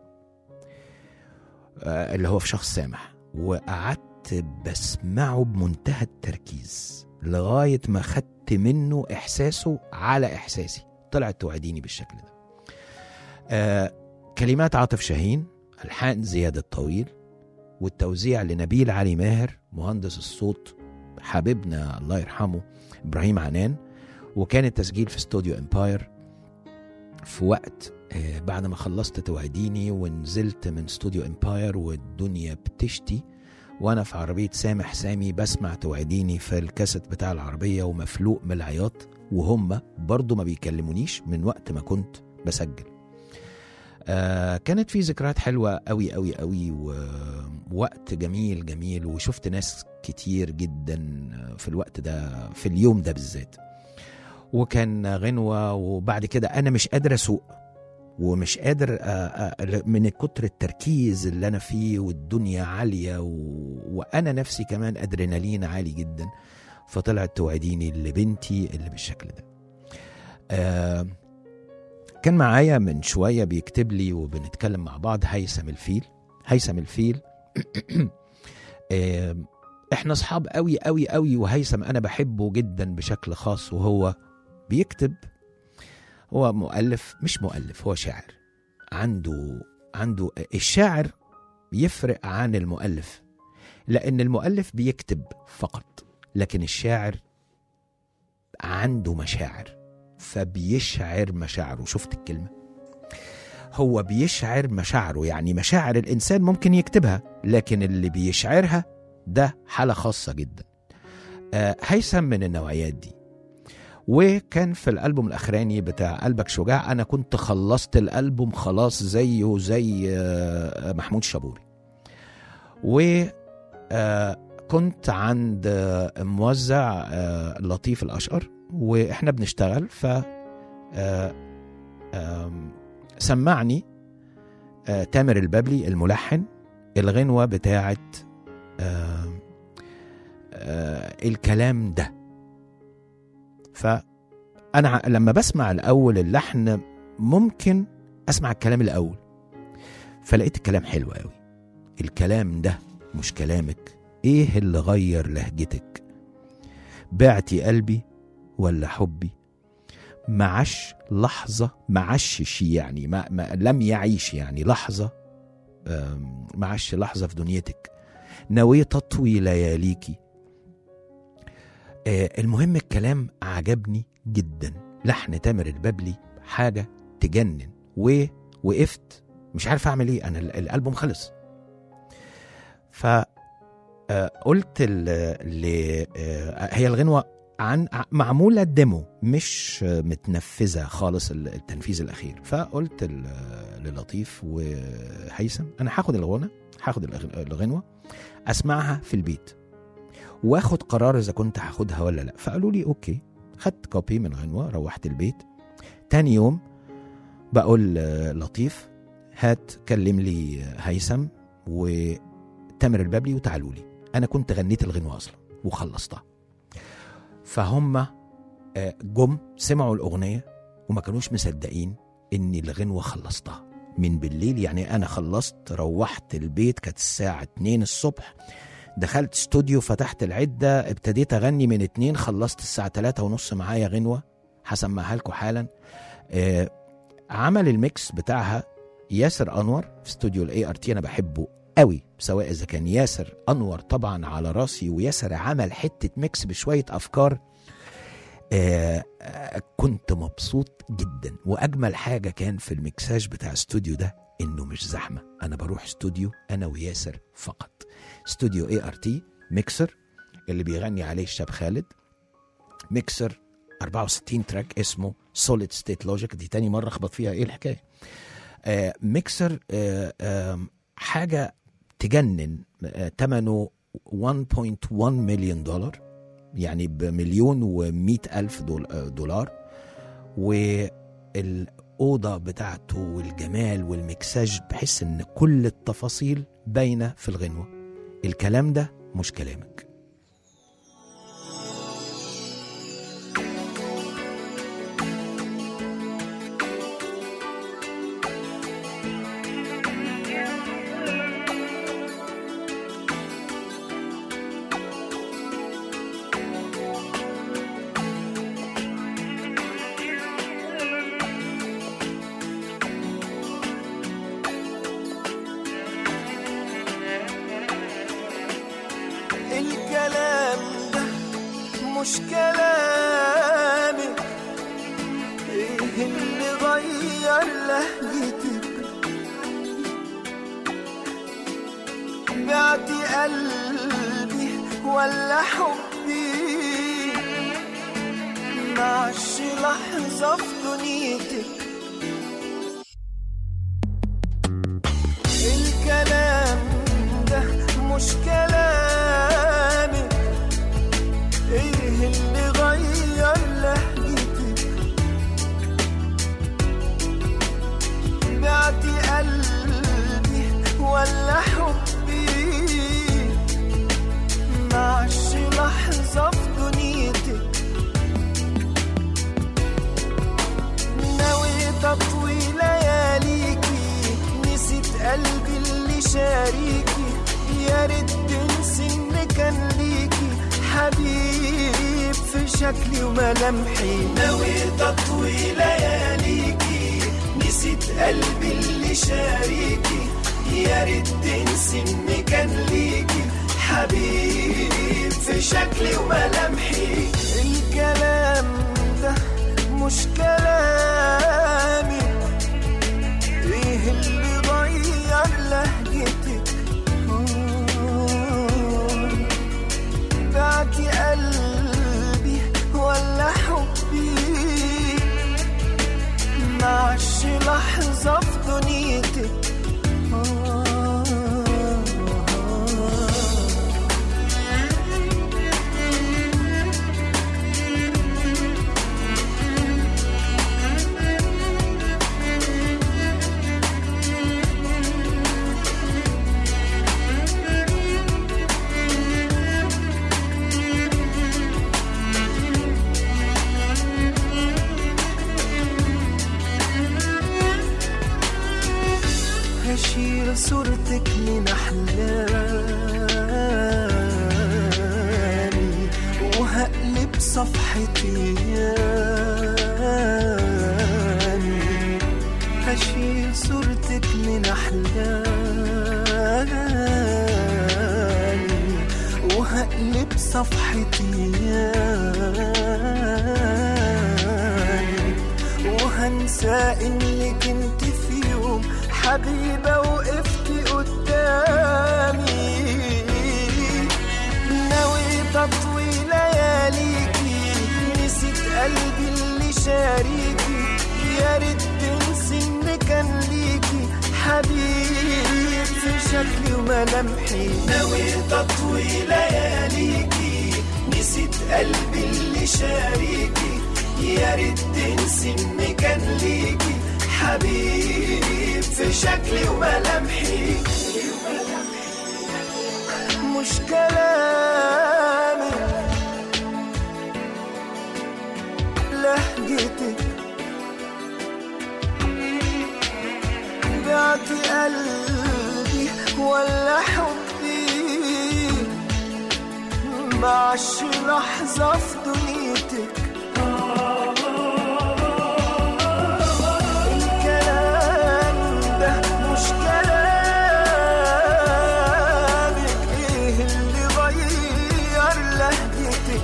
D: آه، اللي هو في شخص سامح وقعدت بسمعه بمنتهى التركيز لغايه ما خدت منه احساسه على احساسي طلعت توعديني بالشكل ده آه كلمات عاطف شاهين الحان زياد الطويل والتوزيع لنبيل علي ماهر مهندس الصوت حبيبنا الله يرحمه ابراهيم عنان وكان التسجيل في استوديو امباير في وقت آه، بعد ما خلصت توعديني ونزلت من استوديو امباير والدنيا بتشتي وانا في عربيه سامح سامي بسمع توعديني في الكاسيت بتاع العربيه ومفلوق من العياط وهم برضو ما بيكلمونيش من وقت ما كنت بسجل آه كانت في ذكريات حلوة قوي قوي قوي ووقت جميل جميل وشفت ناس كتير جدا في الوقت ده في اليوم ده بالذات وكان غنوة وبعد كده أنا مش قادر أسوق ومش قادر آه، آه، من كتر التركيز اللي أنا فيه والدنيا عالية و... وأنا نفسي كمان أدرينالين عالي جدا فطلعت توعديني لبنتي اللي بالشكل ده آه كان معايا من شوية بيكتب لي وبنتكلم مع بعض هيثم الفيل هيثم الفيل آه، احنا اصحاب قوي قوي قوي وهيثم انا بحبه جدا بشكل خاص وهو بيكتب هو مؤلف مش مؤلف هو شاعر عنده عنده الشاعر يفرق عن المؤلف لان المؤلف بيكتب فقط لكن الشاعر عنده مشاعر فبيشعر مشاعره شفت الكلمة هو بيشعر مشاعره يعني مشاعر الإنسان ممكن يكتبها لكن اللي بيشعرها ده حالة خاصة جدا آه هيثم من النوعيات دي وكان في الألبوم الأخراني بتاع قلبك شجاع أنا كنت خلصت الألبوم خلاص زيه زي آه محمود شابوري و آه كنت عند آه موزع آه لطيف الأشقر واحنا بنشتغل ف آه، آم، سمعني آه، تامر البابلي الملحن الغنوة بتاعت آه، آه، الكلام ده فأنا ع- لما بسمع الأول اللحن ممكن أسمع الكلام الأول فلقيت الكلام حلو قوي الكلام ده مش كلامك ايه اللي غير لهجتك بعتي قلبي ولا حبي معش لحظة معشش يعني ما, ما لم يعيش يعني لحظة آم، معش لحظة في دنيتك نويت أطوي لياليكي آه، المهم الكلام عجبني جدا لحن تامر البابلي حاجة تجنن ووقفت مش عارف أعمل إيه أنا ال- الألبوم خلص ف آه، قلت ل... ل... آه، هي الغنوة عن ع- معمولة ديمو مش آه، متنفذة خالص ال- التنفيذ الأخير فقلت ل- للطيف وهيثم أنا هاخد الغنى هاخد الأغ- الغنوة أسمعها في البيت واخد قرار إذا كنت هاخدها ولا لا فقالوا لي أوكي خدت كوبي من غنوة روحت البيت تاني يوم بقول آه، لطيف هات كلم لي هيثم وتامر البابلي وتعالوا لي انا كنت غنيت الغنوه اصلا وخلصتها فهم آه، جم سمعوا الاغنيه وما كانوش مصدقين ان الغنوه خلصتها من بالليل يعني انا خلصت روحت البيت كانت الساعه 2 الصبح دخلت استوديو فتحت العده ابتديت اغني من 2 خلصت الساعه 3 ونص معايا غنوه هسمعها لكم حالا آه، عمل الميكس بتاعها ياسر انور في استوديو الاي ار تي انا بحبه قوي سواء اذا كان ياسر انور طبعا على راسي وياسر عمل حته ميكس بشويه افكار آه آه كنت مبسوط جدا واجمل حاجه كان في الميكساج بتاع الاستوديو ده انه مش زحمه انا بروح استوديو انا وياسر فقط استوديو اي ار تي ميكسر اللي بيغني عليه الشاب خالد ميكسر 64 تراك اسمه سوليد ستيت لوجيك دي تاني مره اخبط فيها ايه الحكايه آه ميكسر آه آه حاجه تجنن آه ثمنه 1.1 مليون دولار يعني بمليون ومئة ألف دول- آه، دولار والأوضة بتاعته والجمال والمكساج بحس إن كل التفاصيل باينة في الغنوة الكلام ده مش كلامك
C: الكلام ده مش كلامي ايه اللي غير لهجتك بعتي قلبي ولا حبي معش لحظة في دنيتك الكلام ده مش كلامي ايه اللي غير لهجتك بعتي قلبي ولا حبي معش لحظة في دنيتك نويت اطوي لياليكي نسيت قلبي اللي شاريكي يا ريت تنسي ان كان ليكي حبيب في شكلي وملامحي نويت اطوي لياليكي نسيت قلبي اللي شاريكي يا ريت تنسي ان كان ليكي حبيب في شكلي وملامحي الكلام ده مش كلامي ايه اللي غير لهجتك آه، بعتي قلبي ولا حبي معش لحظة في دنيتك آه هشيل صورتك من أحلامي وهقلب صفحتي ياني هشيل صورتك من أحلامي وهقلب صفحتي ياني وهنسى انك انت في يوم حبيبة وقفتي قدامي نويت اطوي لياليكي نسيت قلبي اللي شاريكي يا ريت تنسي ان كان ليكي حبيب في شكلي وملامحي نويت اطوي لياليكي نسيت قلبي اللي شاريكي يا ريت تنسي ان كان ليكي حبيب في شكلي وملامحي مش كلامي قلبي ولا حبي معش لحظة في دنيتك الكلام ده مش كلامك ايه اللي غير لهجتك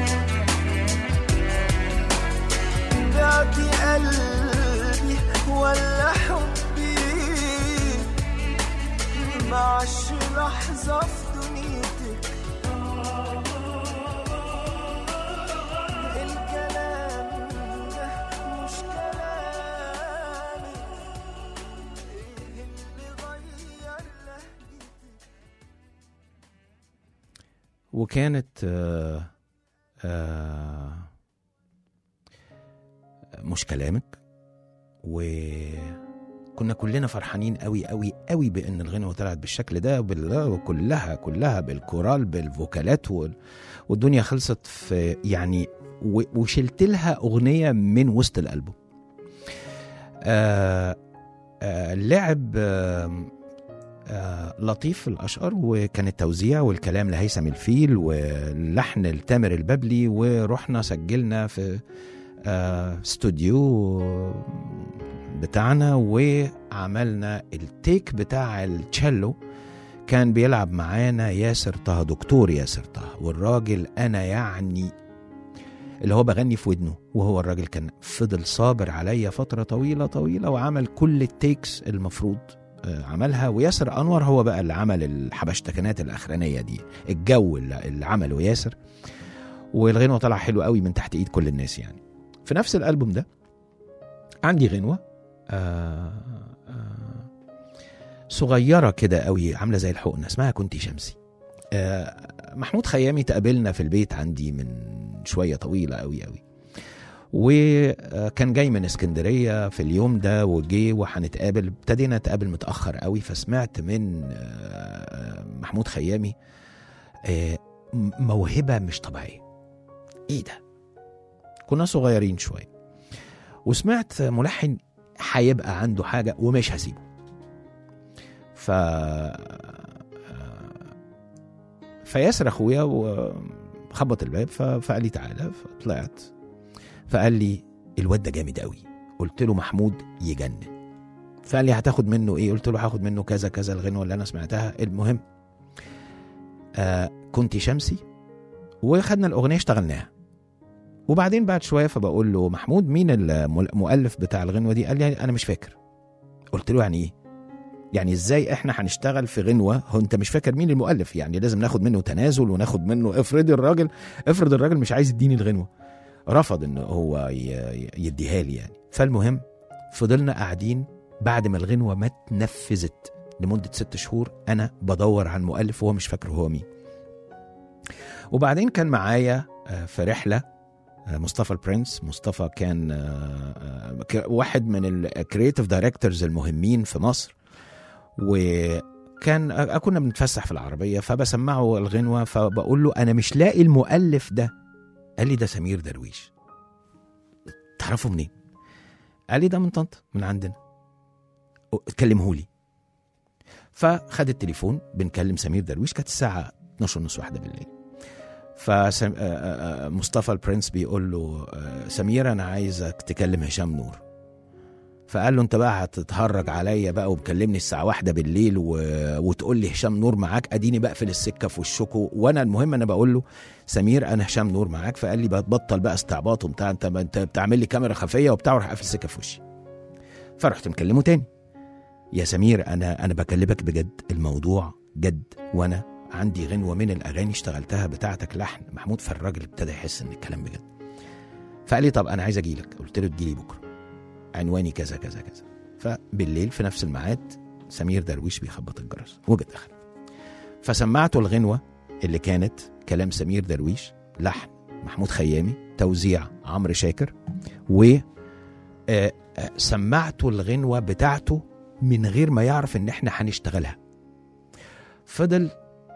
C: بعتي قلبي ولا حبي معش لحظة في دنيتك الكلام ده مش كلامك ايه اللي غير لهجتك
D: وكانت آه آه مش كلامك وكنا كلنا فرحانين قوي قوي قوي بان الغنوه طلعت بالشكل ده بال- وكلها كلها بالكورال بالفوكالات وال- والدنيا خلصت في يعني و- وشلت لها اغنيه من وسط الالبوم آه آه لعب آه آه لطيف الاشقر وكان التوزيع والكلام لهيثم الفيل واللحن لتامر الببلي ورحنا سجلنا في آه استوديو بتاعنا وعملنا التيك بتاع التشيلو كان بيلعب معانا ياسر طه دكتور ياسر طه والراجل انا يعني اللي هو بغني في ودنه وهو الراجل كان فضل صابر عليا فترة طويلة طويلة وعمل كل التيكس المفروض آه، عملها وياسر انور هو بقى اللي عمل الحبشتكنات الاخرانيه دي الجو اللي اللي عمله ياسر والغنوه طلع حلو قوي من تحت ايد كل الناس يعني في نفس الالبوم ده عندي غنوه آه آه صغيره كده قوي عامله زي الحقنه اسمها كنت شمسي آه محمود خيامي تقابلنا في البيت عندي من شويه طويله قوي قوي وكان جاي من اسكندريه في اليوم ده وجي وهنتقابل ابتدينا نتقابل متاخر قوي فسمعت من آه، محمود خيامي آه، م- موهبه مش طبيعيه ايه ده كنا صغيرين شويه وسمعت ملحن هيبقى عنده حاجه ومش هسيبه ف فياسر اخويا وخبط الباب ف- فقال لي تعالى فطلعت فقال لي الواد ده جامد قوي قلت له محمود يجنن فقال لي هتاخد منه ايه قلت له هاخد منه كذا كذا الغنوه اللي انا سمعتها المهم آه كنت شمسي وخدنا الاغنيه اشتغلناها وبعدين بعد شويه فبقول له محمود مين المؤلف بتاع الغنوه دي قال لي انا مش فاكر قلت له يعني ايه يعني ازاي احنا هنشتغل في غنوه هو انت مش فاكر مين المؤلف يعني لازم ناخد منه تنازل وناخد منه افرض الراجل افرض الراجل مش عايز يديني الغنوه رفض ان هو ي- يديها لي يعني فالمهم فضلنا قاعدين بعد ما الغنوه ما اتنفذت لمده ست شهور انا بدور على المؤلف وهو مش فاكر هو مين وبعدين كان معايا آه، في رحله آه، مصطفى البرنس مصطفى كان آه، آه، ك- واحد من الكرييتيف دايركتورز المهمين في مصر وكان آه، كنا بنتفسح في العربيه فبسمعه الغنوه فبقول له انا مش لاقي المؤلف ده قال لي ده سمير درويش تعرفه منين قال لي ده من طنطا من عندنا كلمه لي فخد التليفون بنكلم سمير درويش كانت الساعه 12 ونص واحده بالليل فمصطفى البرنس بيقول له آه، سمير انا عايزك تكلم هشام نور فقال له انت بقى هتتهرج عليا بقى ومكلمني الساعه واحدة بالليل و... وتقول لي هشام نور معاك اديني بقفل السكه في وشكوا وانا المهم انا بقول له سمير انا هشام نور معاك فقال لي بطل بقى استعباط وبتاع انت انت بتعمل لي كاميرا خفيه وبتاع وراح قافل السكه في وشي فرحت مكلمه تاني يا سمير انا انا بكلمك بجد الموضوع جد وانا عندي غنوه من الاغاني اشتغلتها بتاعتك لحن محمود فالراجل ابتدى يحس ان الكلام بجد فقال لي طب انا عايز اجي لك قلت له تجيلي بكره عنواني كذا كذا كذا فبالليل في نفس الميعاد سمير درويش بيخبط الجرس وجد دخل فسمعته الغنوه اللي كانت كلام سمير درويش لحن محمود خيامي توزيع عمرو شاكر و آه، آه، سمعته الغنوه بتاعته من غير ما يعرف ان احنا هنشتغلها فضل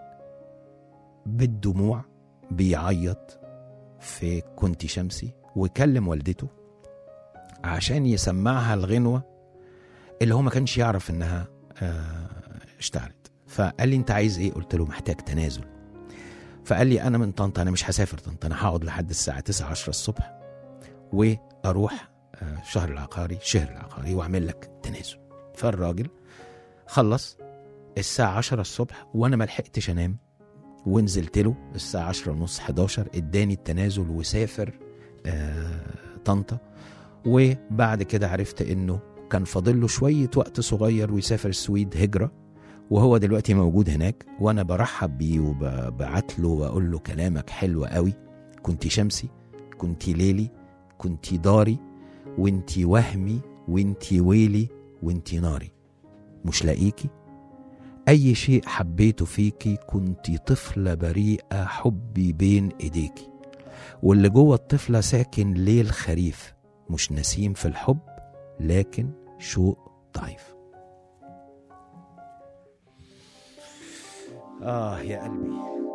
D: بالدموع بيعيط في كنت شمسي وكلم والدته عشان يسمعها الغنوة اللي هو ما كانش يعرف انها آه، اشتعلت فقال لي انت عايز ايه قلت له محتاج تنازل فقال لي انا من طنطا انا مش هسافر طنطا انا هقعد لحد الساعه 9 10 الصبح واروح آه، شهر العقاري شهر العقاري واعمل لك تنازل فالراجل خلص الساعة 10 الصبح وانا ما لحقتش انام ونزلت له الساعة 10 ونص 11 اداني التنازل وسافر آه طنطا وبعد كده عرفت انه كان فاضل له شوية وقت صغير ويسافر السويد هجرة وهو دلوقتي موجود هناك وانا برحب بيه وببعت له واقول له كلامك حلو قوي كنت شمسي كنت ليلي كنت داري وانت وهمي وانت ويلي وانت ناري مش لاقيكي اي شيء حبيته فيكي كنت طفلة بريئة حبي بين ايديكي واللي جوه الطفلة ساكن ليل خريف مش نسيم في الحب لكن شوق ضعيف آه يا قلبي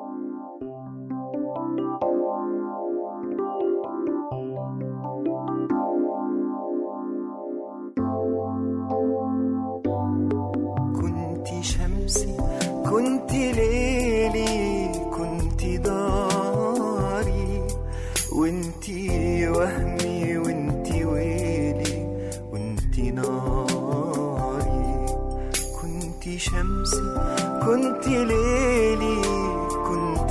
C: كنت شمسي كنت ليلي كنت داري وانت وهمي وانت ويلي وانت ناري كنت شمسي كنت ليلي كنت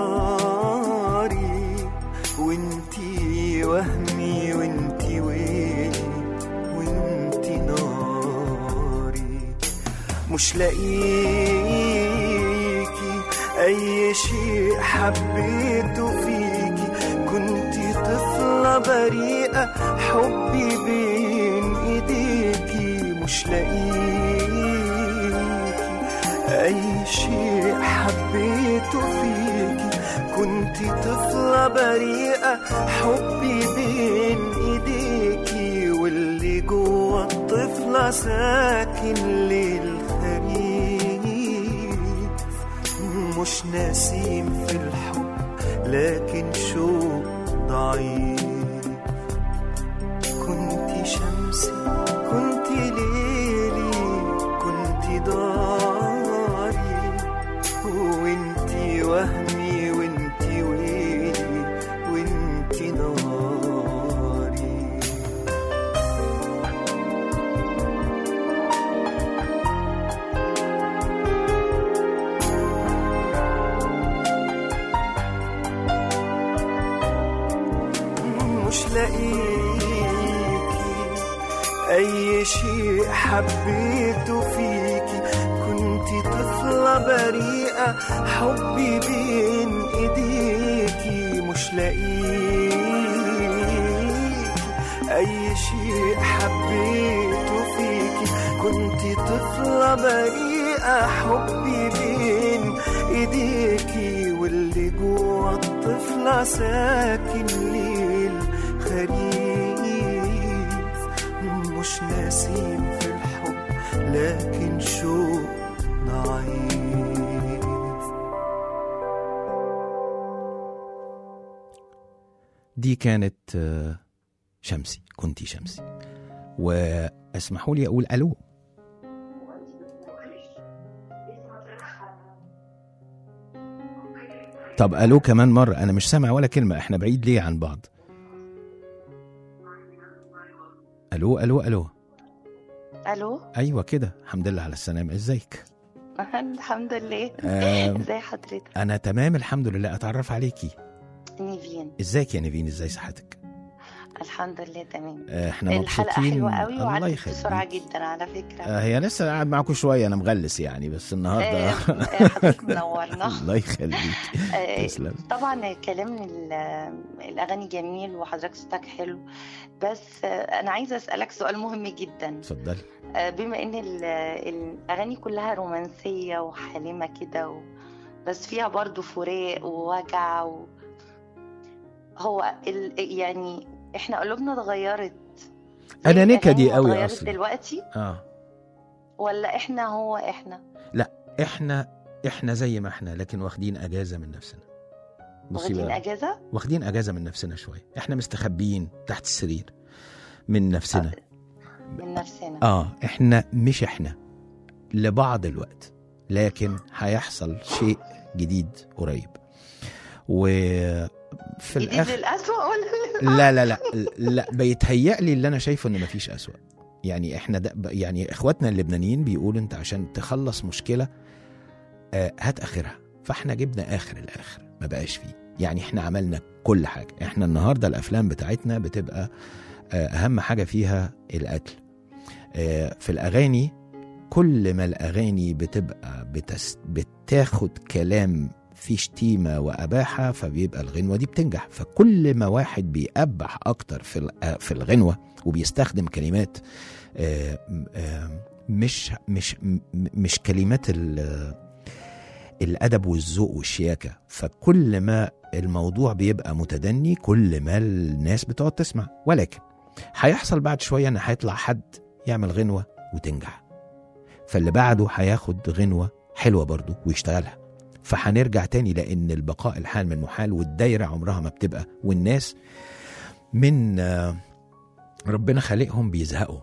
C: داري وانت وهمي وانت ويلي وانت ناري مش لاقيكي اي شيء حبيته فيكي كنت طفلة بريئة حبي بين ايديكي مش لاقيكي اي شيء حبيته فيكي كنت طفلة بريئة حبي بين ايديكي واللي جوه الطفلة ساكن للخريف مش نسيم في الحب لكن شوق ضعيف كنت شمسي كنت ليلي كنت داري وانت وهمي وانت ويلي وانت ناري مش لاقيكي اي شيء حبيته فيكي كنت طفلة بريئة حبي بين ايديكي مش لاقيكي اي شيء حبيته فيكي كنت طفلة بريئة حبي بين ايديكي واللي جوه الطفلة ساكن ليل خريف مش نسيم في الحب لكن شوق ضعيف
D: دي كانت آه، شمسي كنتي شمسي واسمحوا لي اقول الو طب الو كمان مره انا مش سامع ولا كلمه احنا بعيد ليه عن بعض الو الو الو
E: الو
D: ايوه كده الحمد لله على السلامه ازيك
E: الحمد لله
D: آم،
E: ازي حضرتك
D: انا تمام الحمد لله اتعرف عليكي
E: نيفين
D: ازيك يا نيفين ازاي صحتك
E: الحمد لله تمام
D: آه، احنا
E: الحلقه
D: مبسوطين
E: حلوه قوي
D: الله
E: وعدت بسرعه
D: يخليك
E: جدا على فكره
D: آه، هي لسه قاعد معاكم شويه انا مغلس يعني بس النهارده
E: آه، آه، حضرتك منورنا
D: الله يخليك
E: آه،
D: تسلم
E: طبعا كلام ال- الاغاني جميل وحضرتك صوتك حلو بس آه، انا عايزه اسالك سؤال مهم جدا
D: اتفضلي
E: آه، بما ان ال- الاغاني كلها رومانسيه وحالمه كده و... بس فيها برضو فراق ووجع و... هو ال... يعني احنا قلوبنا اتغيرت زي
D: أنا نكدي
E: الأغاني ما
D: قوي
E: اتغيرت
D: أصلاً.
E: دلوقتي
D: اه
E: ولا احنا هو احنا
D: احنا احنا زي ما احنا لكن واخدين اجازه من نفسنا بصي
E: واخدين
D: بقى
E: اجازه
D: واخدين اجازه من نفسنا شويه احنا مستخبيين تحت السرير من نفسنا
E: من نفسنا
D: اه احنا مش احنا لبعض الوقت لكن هيحصل شيء جديد قريب وفي
E: جديد
D: الاخر
E: للأسوأ ولا
D: لا لا لا لا بيتهيألي اللي انا شايفه ان مفيش اسوأ يعني احنا ده يعني اخواتنا اللبنانيين بيقولوا انت عشان تخلص مشكله آه، هات اخرها فاحنا جبنا اخر الاخر ما بقاش فيه يعني احنا عملنا كل حاجه احنا النهارده الافلام بتاعتنا بتبقى آه، اهم حاجه فيها القتل آه، في الاغاني كل ما الاغاني بتبقى بتس بتاخد كلام فيه شتيمه واباحه فبيبقى الغنوه دي بتنجح فكل ما واحد بيقبح اكتر في ال- آه، في الغنوه وبيستخدم كلمات آه، م- آه، مش مش م- مش كلمات ال- الادب والذوق والشياكه فكل ما الموضوع بيبقى متدني كل ما الناس بتقعد تسمع ولكن هيحصل بعد شويه ان هيطلع حد يعمل غنوه وتنجح فاللي بعده هياخد غنوه حلوه برضه ويشتغلها فهنرجع تاني لان البقاء الحال من محال والدايره عمرها ما بتبقى والناس من آه، ربنا خالقهم بيزهقوا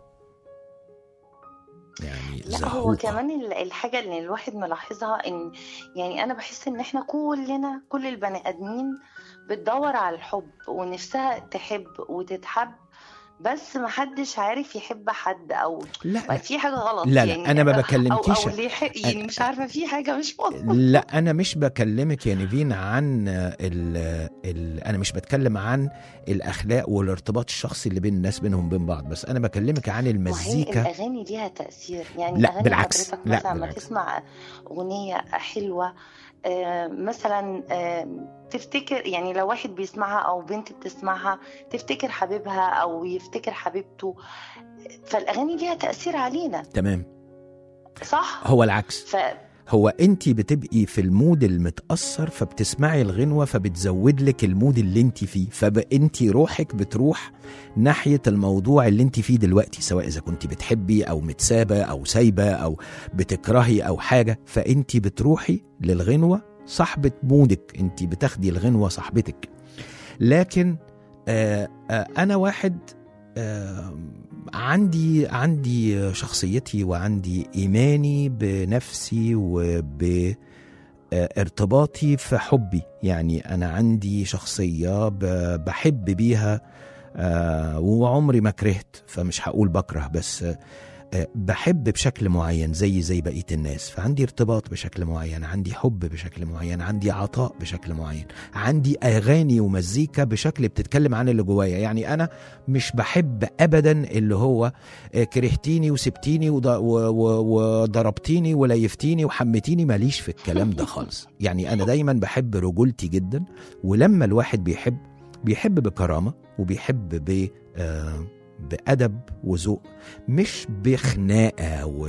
D: يعني
E: لا هو
D: زهوقة.
E: كمان ال- الحاجة اللي الواحد ملاحظها ان يعني انا بحس ان احنا كلنا كل البني ادمين بتدور على الحب ونفسها تحب وتتحب بس محدش عارف يحب حد او
D: لا
E: في حاجة غلط
D: لا، لا،
E: يعني
D: أنا ما
E: أو-
D: بكلمكيش-
E: او, أو اللي يحب يعني مش عارفة في حاجة مش مظبوطة
D: لا انا مش بكلمك يا نيفين عن ال ال انا مش بتكلم عن الاخلاق والارتباط الشخصي اللي بين الناس بينهم وبين بعض بس انا بكلمك عن
E: وهي
D: المزيكا
E: الاغاني ليها تاثير يعني
D: لا،
E: اغاني
D: بالعكس.
E: حضرتك
D: لا،
E: مثلا لما
D: بالعكس.
E: تسمع اغنيه حلوه آه، مثلا آه، تفتكر يعني لو واحد بيسمعها او بنت بتسمعها تفتكر حبيبها او يفتكر حبيبته فالاغاني ليها تاثير علينا
D: تمام
E: صح
D: هو العكس
E: ف
D: هو انت بتبقي في المود المتاثر فبتسمعي الغنوه فبتزود لك المود اللي انت فيه فانت روحك بتروح ناحيه الموضوع اللي انت فيه دلوقتي سواء اذا كنت بتحبي او متسابه او سايبه او بتكرهي او حاجه فانت بتروحي للغنوه صاحبه مودك انت بتاخدي الغنوه صاحبتك لكن آه آه انا واحد آه عندي عندي شخصيتي وعندي ايماني بنفسي وب آه، ارتباطي في حبي يعني انا عندي شخصيه ب- بحب بيها آه، وعمري ما كرهت فمش هقول بكره بس آه، آه، بحب بشكل معين زي زي بقيه الناس فعندي ارتباط بشكل معين عندي حب بشكل معين عندي عطاء بشكل معين عندي اغاني ومزيكا بشكل بتتكلم عن اللي جوايا يعني انا مش بحب ابدا اللي هو آه، كرهتيني وسبتيني وض- و- و- وضربتيني وليفتيني وحمتيني ماليش في الكلام ده خالص يعني انا دايما بحب رجولتي جدا ولما الواحد بيحب بيحب بكرامه وبيحب ب آه، بأدب وذوق مش بخناقة و...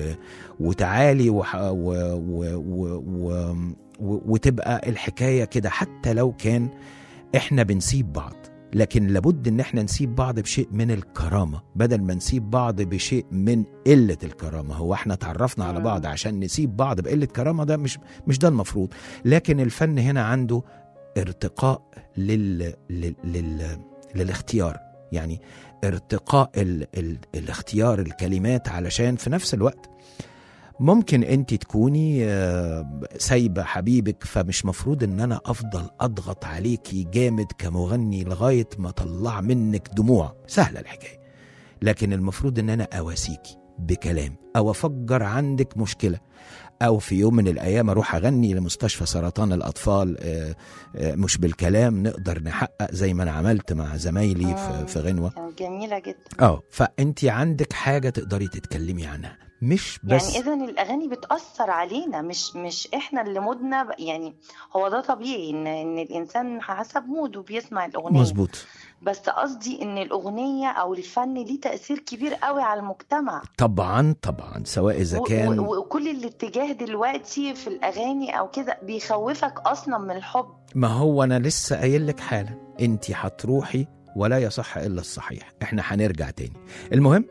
D: وتعالي وح... و... و... و... و... و... وتبقى الحكاية كده حتى لو كان احنا بنسيب بعض لكن لابد ان احنا نسيب بعض بشيء من الكرامة بدل ما نسيب بعض بشيء من قلة الكرامة هو احنا تعرفنا على بعض عشان نسيب بعض بقلة كرامة ده مش مش ده المفروض لكن الفن هنا عنده ارتقاء لل... لل... لل... للاختيار يعني ارتقاء ال... ال... الاختيار الكلمات علشان في نفس الوقت ممكن انت تكوني آه، سايبه حبيبك فمش مفروض ان انا افضل اضغط عليكي جامد كمغني لغايه ما اطلع منك دموع سهله الحكايه لكن المفروض ان انا اواسيكي بكلام او افجر عندك مشكله او في يوم من الايام اروح اغني لمستشفى سرطان الاطفال آه، آه، مش بالكلام نقدر نحقق زي ما انا عملت مع زمايلي في,
E: آه.
D: في غنوه
E: كانت جميله جدا
D: اه فانت عندك حاجه تقدري تتكلمي عنها مش بس
E: يعني اذا الاغاني بتاثر علينا مش مش احنا اللي مودنا ب- يعني هو ده طبيعي ان ان الانسان حسب موده بيسمع الاغنيه
D: مظبوط
E: بس قصدي ان الاغنيه او الفن ليه تاثير كبير قوي على المجتمع
D: طبعا طبعا سواء اذا
E: و-
D: كان
E: و- وكل الاتجاه دلوقتي في الاغاني او كده بيخوفك اصلا من الحب
D: ما هو انا لسه قايل لك حالا انت هتروحي ولا يصح الا الصحيح احنا هنرجع تاني المهم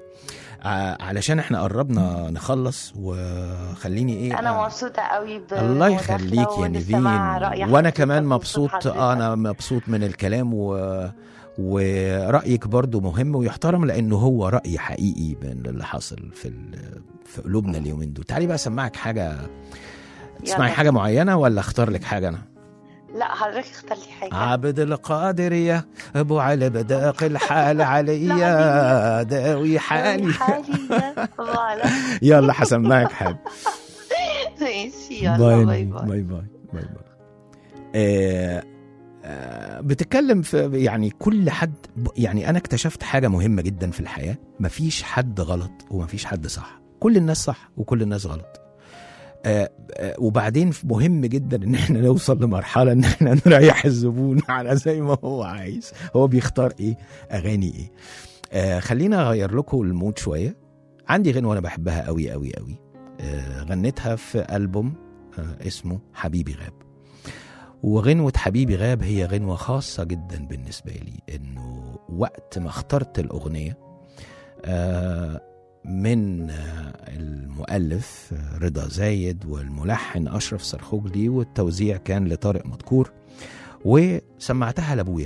D: ع- علشان احنا قربنا نخلص وخليني ايه
E: انا
D: آه،
E: مبسوطه قوي ب
D: الله يخليك يا نيفين وانا كمان مبسوط
E: آه
D: آه، انا مبسوط من الكلام و... ورأيك برضو مهم ويحترم لأنه هو رأي حقيقي من اللي حاصل في ال- في قلوبنا اليومين دول تعالي بقى أسمعك حاجة تسمعي
E: يلا.
D: حاجة معينة ولا اختار لك حاجة أنا
E: لا حضرتك اختار لي حاجه
D: عبد القادر يا ابو علي بداق الحال عليا داوي حالي
E: حالي يا فوالا.
D: يلا هسمعك حاجه
E: ماشي يلا
D: باي
E: باي
D: باي
E: باي
D: باي باي باي آه، آه، بتتكلم في يعني كل حد ب- يعني انا اكتشفت حاجه مهمه جدا في الحياه مفيش حد غلط ومفيش حد صح كل الناس صح وكل الناس غلط آه، آه، وبعدين مهم جدا ان احنا نوصل لمرحله ان احنا نريح الزبون على زي ما هو عايز هو بيختار ايه اغاني ايه آه خلينا اغير لكم المود شويه عندي غنوه انا بحبها قوي قوي قوي آه غنيتها في البوم آه اسمه حبيبي غاب وغنوة حبيبي غاب هي غنوة خاصة جدا بالنسبة لي انه وقت ما اخترت الأغنية آه من آه المؤلف آه، رضا زايد والملحن أشرف سرخوجلي والتوزيع كان لطارق مدكور وسمعتها لأبويا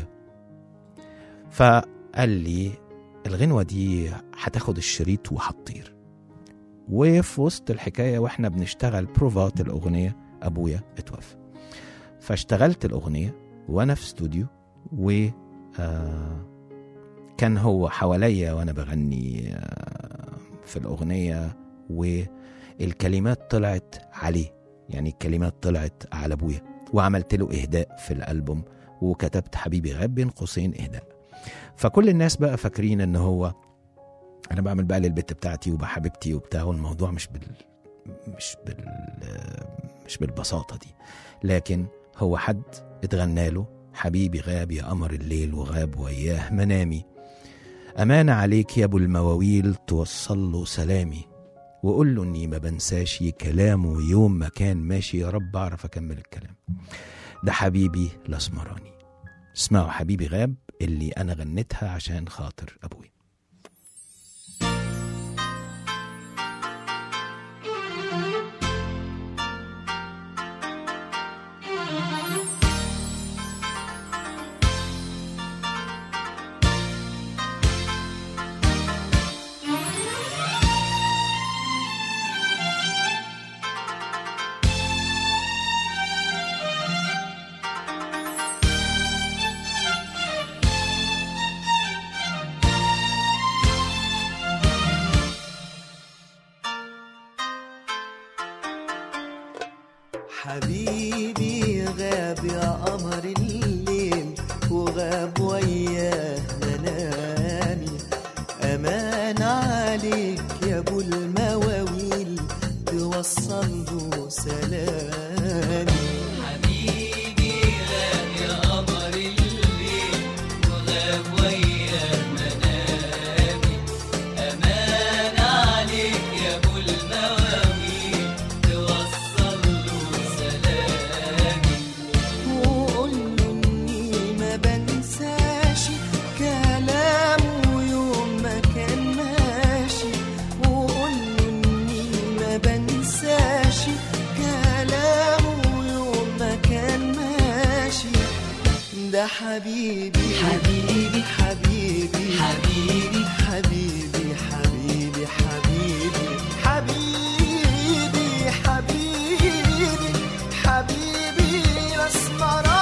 D: فقال لي الغنوة دي هتاخد الشريط وهتطير وفي وسط الحكاية واحنا بنشتغل بروفات الأغنية أبويا اتوفى فاشتغلت الأغنية وأنا في استوديو و آه، كان هو حواليا وأنا بغني آه، في الأغنية والكلمات طلعت عليه يعني الكلمات طلعت على أبويا وعملت له إهداء في الألبوم وكتبت حبيبي غاب بين قوسين إهداء فكل الناس بقى فاكرين ان هو انا بعمل بقى للبت بتاعتي وبحبيبتي وبتاع والموضوع مش بال مش بال مش بالبساطه دي لكن هو حد اتغنى له حبيبي غاب يا قمر الليل وغاب وياه منامي أمانة عليك يا أبو المواويل توصل له سلامي وقول له إني ما بنساش كلامه يوم ما كان ماشي يا رب أعرف أكمل الكلام ده حبيبي الأسمراني اسمعوا حبيبي غاب اللي أنا غنيتها عشان خاطر أبوي
C: حبيبي غاب يا قمر الليل وغاب وياه منامي أمان عليك يا أبو المواويل توصل له سلامي وقول له اني ما بنساش كلامه يوم ما كان ماشي وقول له اني ما بنساش كلامه يوم ما كان ماشي ده حبيبي حبيبي حبيبي حبيبي حبيبي حبيبي حبيبي حبيبي حبيبي حبيبي الاسمراني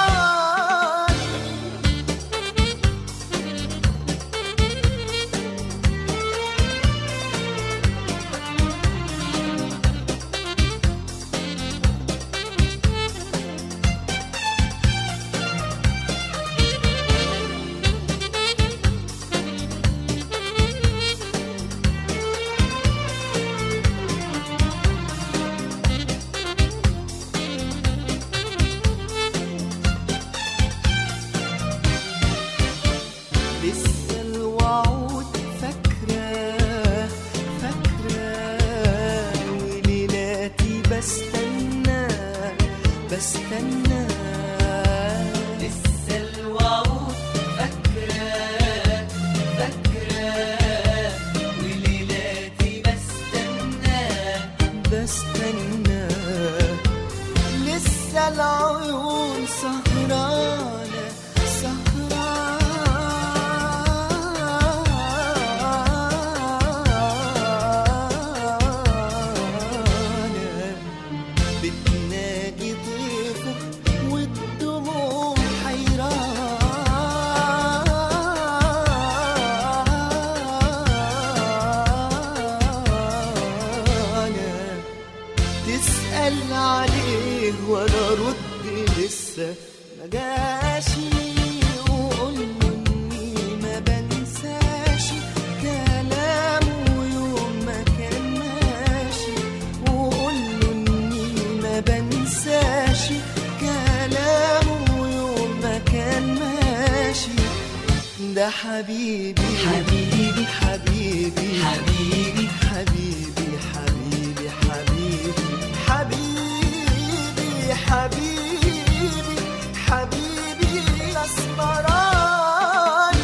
C: لسه ما جاشي وقول له اني ما بنساش كلامه يوم ما كان ماشي وقول له اني ما بنساش كلامه يوم ما كان ماشي ده حبيبي حبيبي حبيبي حبيبي حبيبي حبيبي حبيبي حبيبي حبيبي حبيبي الاسمراني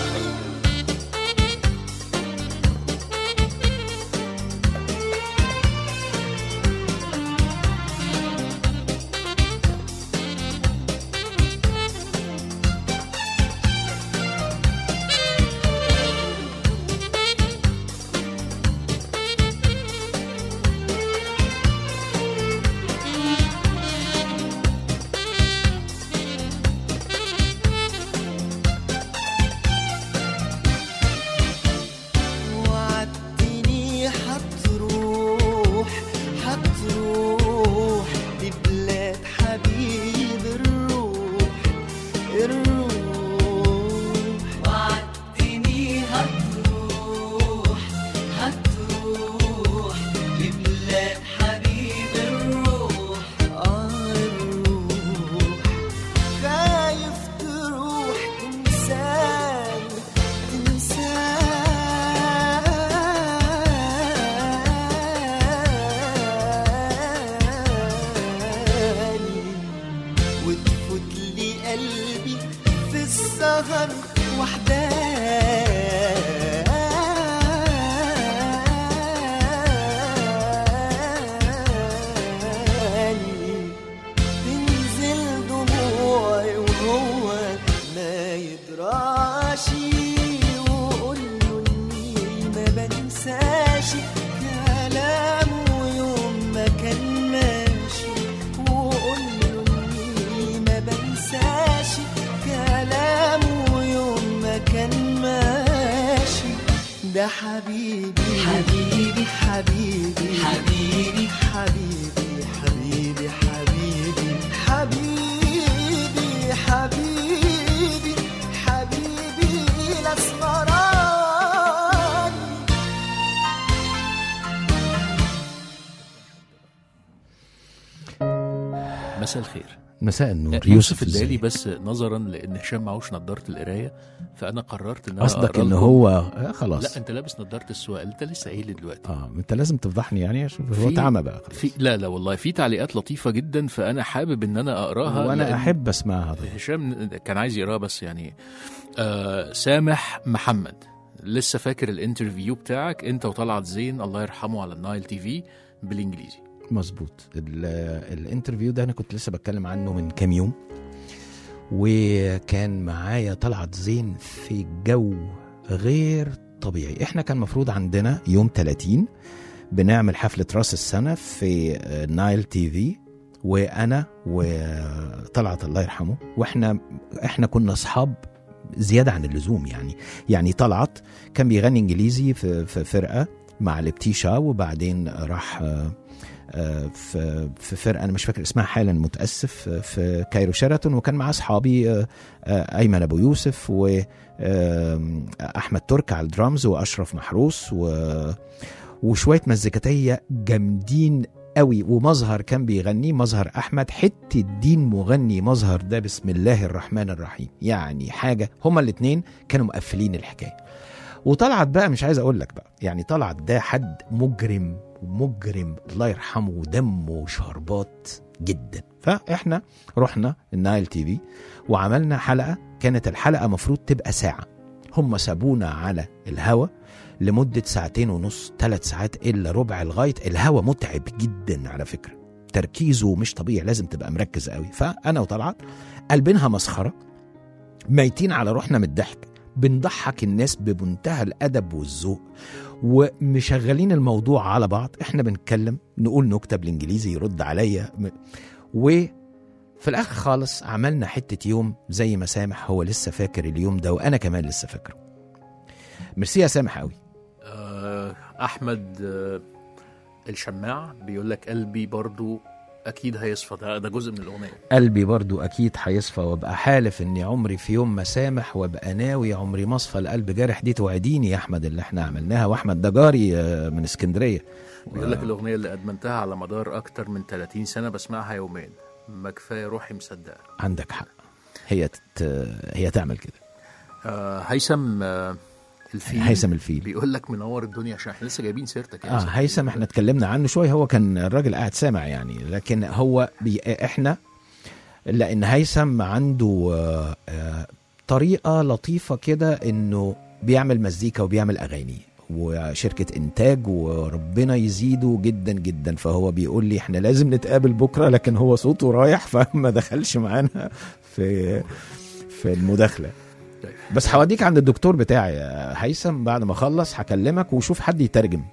C: وعدتني هتروح هتروح لبلاد حبيب الروح الروح وعدتني هتروح هتروح لبلاد حبيب الروح آه الروح خايف تروح تنساني تنساني وتفوت لي قلبي في السهر وحداني تنزل دموعي وهو ما يدراشي وقول له اني ما بنساش كلامه يوم ما كان ماشي وقول له اني ما بنساش كلامه يوم ما كان ماشي ده حبيبي حبيبي حبيبي حبيبي حبيبي حبيبي حبيبي حبيبي حبيبي حبيبي الاسمراني
F: مساء الخير
D: مساء النور
F: يوسف
D: يوسف
F: ادالي
D: ازاي
F: بس نظرا لان هشام معهوش نضاره القرايه فانا قررت ان انا
D: قصدك
F: أقرأ
D: ان
F: لكم-
D: هو آه خلاص
F: لا انت لابس نضاره السؤال انت لسه قايل لي دلوقتي
D: اه انت لازم تفضحني يعني عشان هو
F: في-
D: تعمى بقى خلاص
F: في لا لا والله في تعليقات لطيفه جدا فانا حابب ان انا اقراها
D: وانا
F: لأن
D: احب اسمعها طبعا
F: هشام كان عايز يقراها بس يعني آه سامح محمد لسه فاكر الانترفيو بتاعك انت وطلعت زين الله يرحمه على النايل تي في بالانجليزي
D: مظبوط ال- الانترفيو ده انا كنت لسه بتكلم عنه من كام يوم وكان معايا طلعت زين في جو غير طبيعي احنا كان مفروض عندنا يوم 30 بنعمل حفلة راس السنة في آه، نايل تي في وانا وطلعت الله يرحمه واحنا احنا كنا اصحاب زيادة عن اللزوم يعني يعني طلعت كان بيغني انجليزي في, في فرقة مع الابتيشا وبعدين راح آه، آه، في في فرقه انا مش فاكر اسمها حالا متاسف آه، في كايرو شيراتون وكان معاه اصحابي آه، آه، ايمن ابو يوسف واحمد ترك على الدرامز واشرف محروس و وشويه مزيكاتيه جامدين قوي ومظهر كان بيغنيه مظهر احمد حته دين مغني مظهر ده بسم الله الرحمن الرحيم يعني حاجه هما الاثنين كانوا مقفلين الحكايه وطلعت بقى مش عايز اقول لك بقى يعني طلعت ده حد مجرم مجرم الله يرحمه ودمه شربات جدا فاحنا رحنا النايل تي في وعملنا حلقه كانت الحلقه مفروض تبقى ساعه هم سابونا على الهوا لمدة ساعتين ونص ثلاث ساعات إلا ربع لغاية الهوا متعب جدا على فكرة تركيزه مش طبيعي لازم تبقى مركز قوي فأنا وطلعت قلبينها مسخرة ميتين على روحنا من الضحك بنضحك الناس بمنتهى الأدب والذوق ومشغلين الموضوع على بعض احنا بنتكلم نقول نكتة بالانجليزي يرد عليا م- وفي الاخر خالص عملنا حتة يوم زي ما سامح هو لسه فاكر اليوم ده وانا كمان لسه فاكره ميرسي يا سامح قوي
F: آه، احمد آه، الشماع بيقول لك قلبي برضو اكيد هيصفى ده ده جزء من الاغنيه
D: قلبي برضو اكيد هيصفى وابقى حالف اني عمري في يوم ما سامح وابقى ناوي عمري ما اصفى القلب جارح دي توعديني يا احمد اللي احنا عملناها واحمد ده جاري آه، من اسكندريه
F: بيقول لك الاغنيه اللي ادمنتها على مدار اكتر من 30 سنه بسمعها يومين ما كفايه روحي مصدقه
D: عندك حق هي تت... هي تعمل كده
F: آه هيثم آه الفيل
D: هيثم الفيل
F: بيقول لك منور الدنيا عشان احنا لسه جايبين سيرتك يا
D: اه هيثم احنا اتكلمنا عنه شويه هو كان الراجل قاعد سامع يعني لكن هو بي احنا لان هيثم عنده آه آه طريقه لطيفه كده انه بيعمل مزيكا وبيعمل اغاني وشركه انتاج وربنا يزيده جدا جدا فهو بيقول لي احنا لازم نتقابل بكره لكن هو صوته رايح فما دخلش معانا في في المداخله
F: طيب.
D: بس هوديك عند الدكتور بتاعي يا هيثم بعد ما اخلص هكلمك وشوف حد يترجم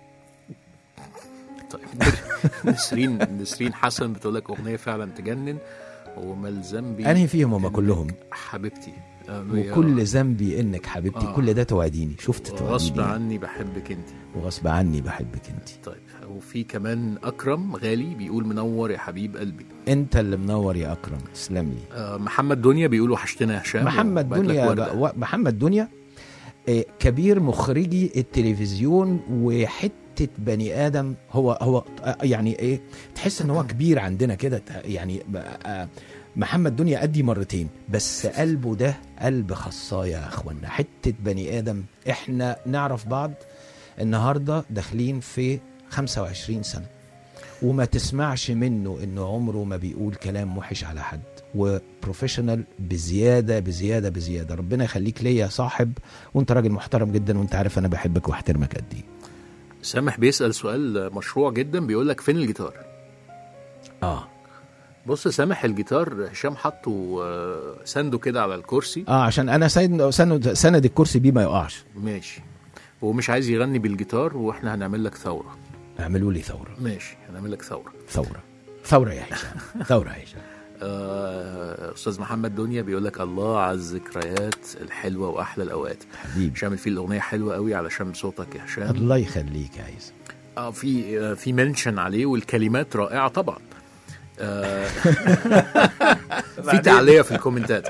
F: طيب نسرين نسرين حسن بتقول لك اغنيه فعلا تجنن وما ذنبي
D: انهي فيهم هم
F: إنك
D: كلهم
F: حبيبتي آه،
D: وكل ذنبي انك حبيبتي
F: آه.
D: كل ده توعديني شفت
F: غصب
D: توعديني
F: عني بحبك انت
D: وغصب عني بحبك انت
F: طيب وفي كمان اكرم غالي بيقول منور يا حبيب قلبي
D: انت اللي منور يا اكرم تسلم لي
F: آه محمد دنيا بيقول وحشتنا يا هشام
D: محمد
F: وبعت لك
D: دنيا
F: وردة.
D: و- محمد دنيا آه، كبير مخرجي التلفزيون وحته بني ادم هو هو آه، يعني ايه تحس ان هو كبير عندنا كده ت- يعني آه، محمد دنيا قدي مرتين بس قلبه ده قلب خصايه يا اخوانا حته بني ادم احنا نعرف بعض النهارده داخلين في 25 سنه وما تسمعش منه انه عمره ما بيقول كلام وحش على حد وبروفيشنال بزياده بزياده بزياده ربنا يخليك ليا يا صاحب وانت راجل محترم جدا وانت عارف انا بحبك واحترمك قد ايه
F: سامح بيسال سؤال مشروع جدا بيقول لك فين الجيتار
D: اه
F: بص سامح الجيتار هشام حطه آه، سنده كده على الكرسي
D: اه عشان انا سند سند, سند الكرسي بيه ما يقعش
F: ماشي ومش عايز يغني بالجيتار واحنا هنعمل لك ثوره
D: اعملوا لي ثوره
F: ماشي هنعمل لك ثوره
D: ثوره ثوره يا هشام ثوره يا هشام
F: آه، استاذ محمد دنيا بيقول لك الله على الذكريات الحلوه واحلى الاوقات
D: حبيبي
F: هشام الفيل الاغنيه حلوه قوي علشان صوتك يا هشام
D: الله يخليك يا عايز
F: اه في آه، في منشن عليه والكلمات رائعه طبعا آه، في تعليق في الكومنتات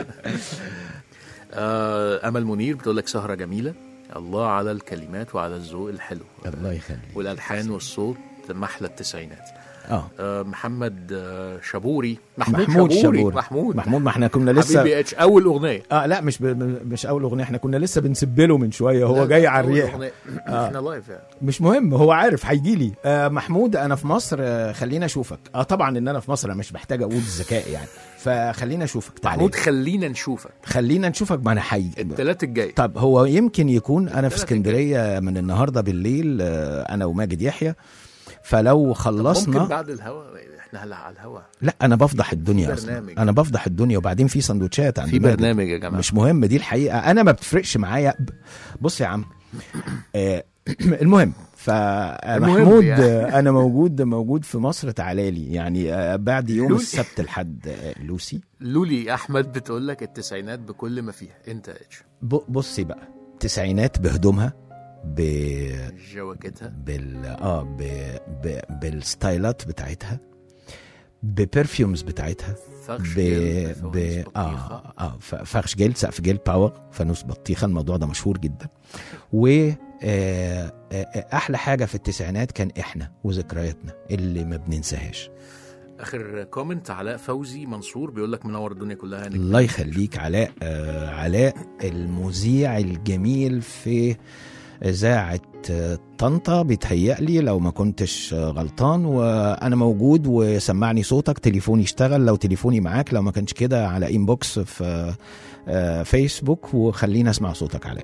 F: آه، امل منير بتقول لك سهره جميله الله على الكلمات وعلى الذوق الحلو
D: الله يخليك
F: والالحان والصوت محلى التسعينات
D: اه
F: آه، محمد آه، شابوري محمود,
D: محمود شابوري
F: محمود
D: محمود ما احنا كنا لسه
F: حبيبي اتش اول اغنيه
D: اه لا مش ب... مش اول اغنيه احنا كنا لسه بنسبله من شويه هو
F: لا،
D: جاي على
F: أول
D: الريح
F: أغنية. احنا لايف يعني
D: مش مهم هو عارف هيجي لي آه محمود انا في مصر آه خلينا اشوفك اه طبعا ان انا في مصر أنا مش محتاج اقول ذكاء يعني فخلينا اشوفك تعالى
F: محمود خلينا نشوفك
D: خلينا نشوفك ما انا هيجي
F: الثلاث الجاي
D: طب هو يمكن يكون انا في
F: ثلاث
D: اسكندريه من النهارده بالليل آه انا وماجد يحيى فلو
F: ممكن
D: خلصنا
F: بعد الهوا احنا هلا على الهوا
D: لا انا بفضح الدنيا
F: في
D: اصلا
F: برنامج.
D: انا بفضح الدنيا وبعدين في سندوتشات عند
F: في
D: ماجد.
F: برنامج يا جماعه
D: مش مهم دي الحقيقه انا ما بتفرقش معايا ب- بص يا عم آه، المهم فمحمود
F: يعني.
D: انا موجود موجود في مصر تعالى لي يعني آه، بعد يوم
F: لولي.
D: السبت لحد آه، لوسي
F: لولي احمد بتقول لك التسعينات بكل ما فيها انت اتش
D: ب- بصي بقى تسعينات بهدومها ب...
F: جواكتها
D: بال اه ب... ب... بالستايلات بتاعتها ببرفيومز بتاعتها
F: فخش
D: ب...
F: جلد،
D: ب...
F: فوانيس بطيخة.
D: اه اه ف- فخش جلد سقف جلد باور فانوس بطيخه الموضوع ده مشهور جدا و آه، آه، آه، احلى حاجه في التسعينات كان احنا وذكرياتنا اللي ما بننساهاش
F: اخر كومنت علاء فوزي منصور بيقول لك منور الدنيا كلها يعني
D: الله يخليك علاء آه علاء المذيع الجميل في إذاعة آه، طنطا بيتهيألي لو ما كنتش آه، غلطان وأنا موجود وسمعني صوتك تليفوني اشتغل لو تليفوني معاك لو ما كانش كده على إنبوكس في آه، فيسبوك وخلينا أسمع صوتك علاء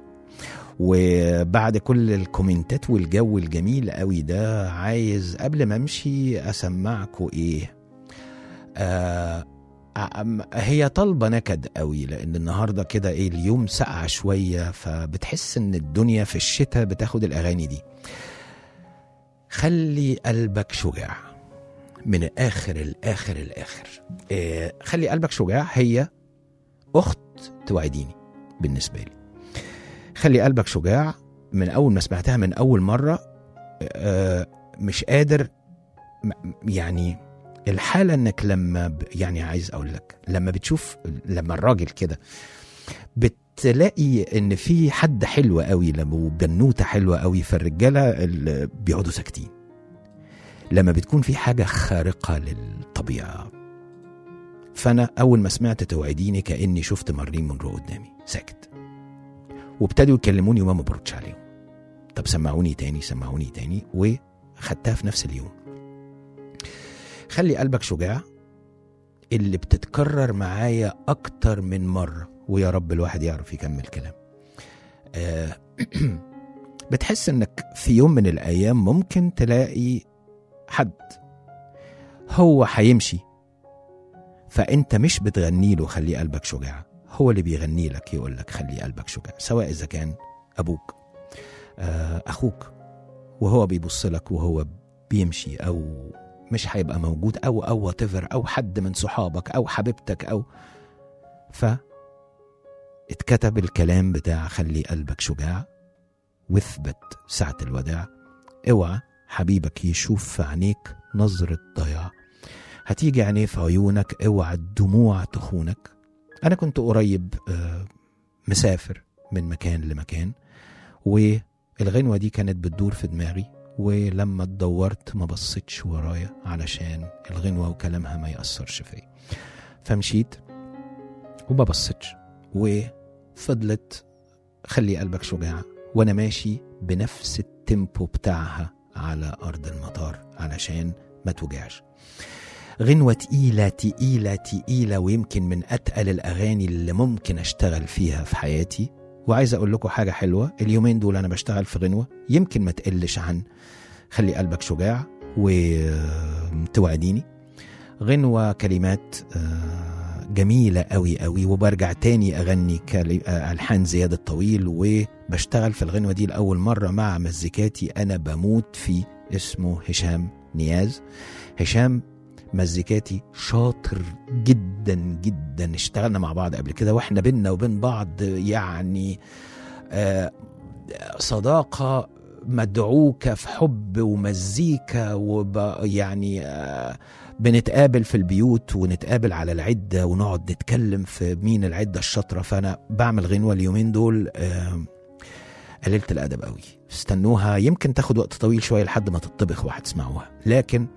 D: وبعد كل الكومنتات والجو الجميل قوي ده عايز قبل ما امشي اسمعكوا ايه آه أم- هي طالبه نكد قوي لان النهارده كده ايه اليوم سقع شويه فبتحس ان الدنيا في الشتاء بتاخد الاغاني دي خلي قلبك شجاع من الاخر الاخر الاخر آه خلي قلبك شجاع هي اخت توعديني بالنسبه لي خلي قلبك شجاع من اول ما سمعتها من اول مره آه مش قادر م- يعني الحالة انك لما ب... يعني عايز اقول لك لما بتشوف لما الراجل كده بتلاقي ان في حد حلو قوي لما وبنوته حلوه قوي فالرجاله اللي بيقعدوا ساكتين لما بتكون في حاجه خارقه للطبيعه فانا اول ما سمعت توعديني كاني شفت مارلين مونرو قدامي ساكت وابتدوا يكلموني وما بردش عليهم طب سمعوني تاني سمعوني تاني وخدتها في نفس اليوم خلي قلبك شجاع اللي بتتكرر معايا اكتر من مره ويا رب الواحد يعرف يكمل كلام آه، بتحس انك في يوم من الايام ممكن تلاقي حد هو هيمشي فانت مش بتغني له خلي قلبك شجاع هو اللي بيغني لك يقول لك خلي قلبك شجاع سواء اذا كان ابوك آه، اخوك وهو بيبص لك وهو بيمشي او مش هيبقى موجود او او whatever او حد من صحابك او حبيبتك او ف اتكتب الكلام بتاع خلي قلبك شجاع واثبت ساعة الوداع اوعى حبيبك يشوف في عينيك نظرة ضياع هتيجي عينيه في عيونك اوعى الدموع تخونك انا كنت قريب آه، مسافر من مكان لمكان والغنوة دي كانت بتدور في دماغي ولما اتدورت ما بصيتش ورايا علشان الغنوة وكلامها ما يأثرش فيا فمشيت وما بصيتش وفضلت خلي قلبك شجاع وانا ماشي بنفس التيمبو بتاعها على ارض المطار علشان ما توجعش غنوة تقيلة تقيلة تقيلة ويمكن من أتقل الأغاني اللي ممكن أشتغل فيها في حياتي وعايز أقول لكم حاجة حلوة اليومين دول أنا بشتغل في غنوة يمكن ما تقلش عن خلي قلبك شجاع وتوعديني غنوة كلمات آه، جميلة قوي قوي وبرجع تاني أغني كلي- آه، ألحان زياد الطويل وبشتغل في الغنوة دي لأول مرة مع مزيكاتي أنا بموت فيه اسمه هشام نياز هشام مزيكاتي شاطر جدا جدا اشتغلنا مع بعض قبل كده واحنا بينا وبين بعض يعني آه، صداقة مدعوكة في حب ومزيكا وب يعني آه، بنتقابل في البيوت ونتقابل على العدة ونقعد نتكلم في مين العدة الشاطرة فأنا بعمل غنوة اليومين دول آه، قليلة الأدب قوي استنوها يمكن تاخد وقت طويل شوية لحد ما تطبخ وهتسمعوها لكن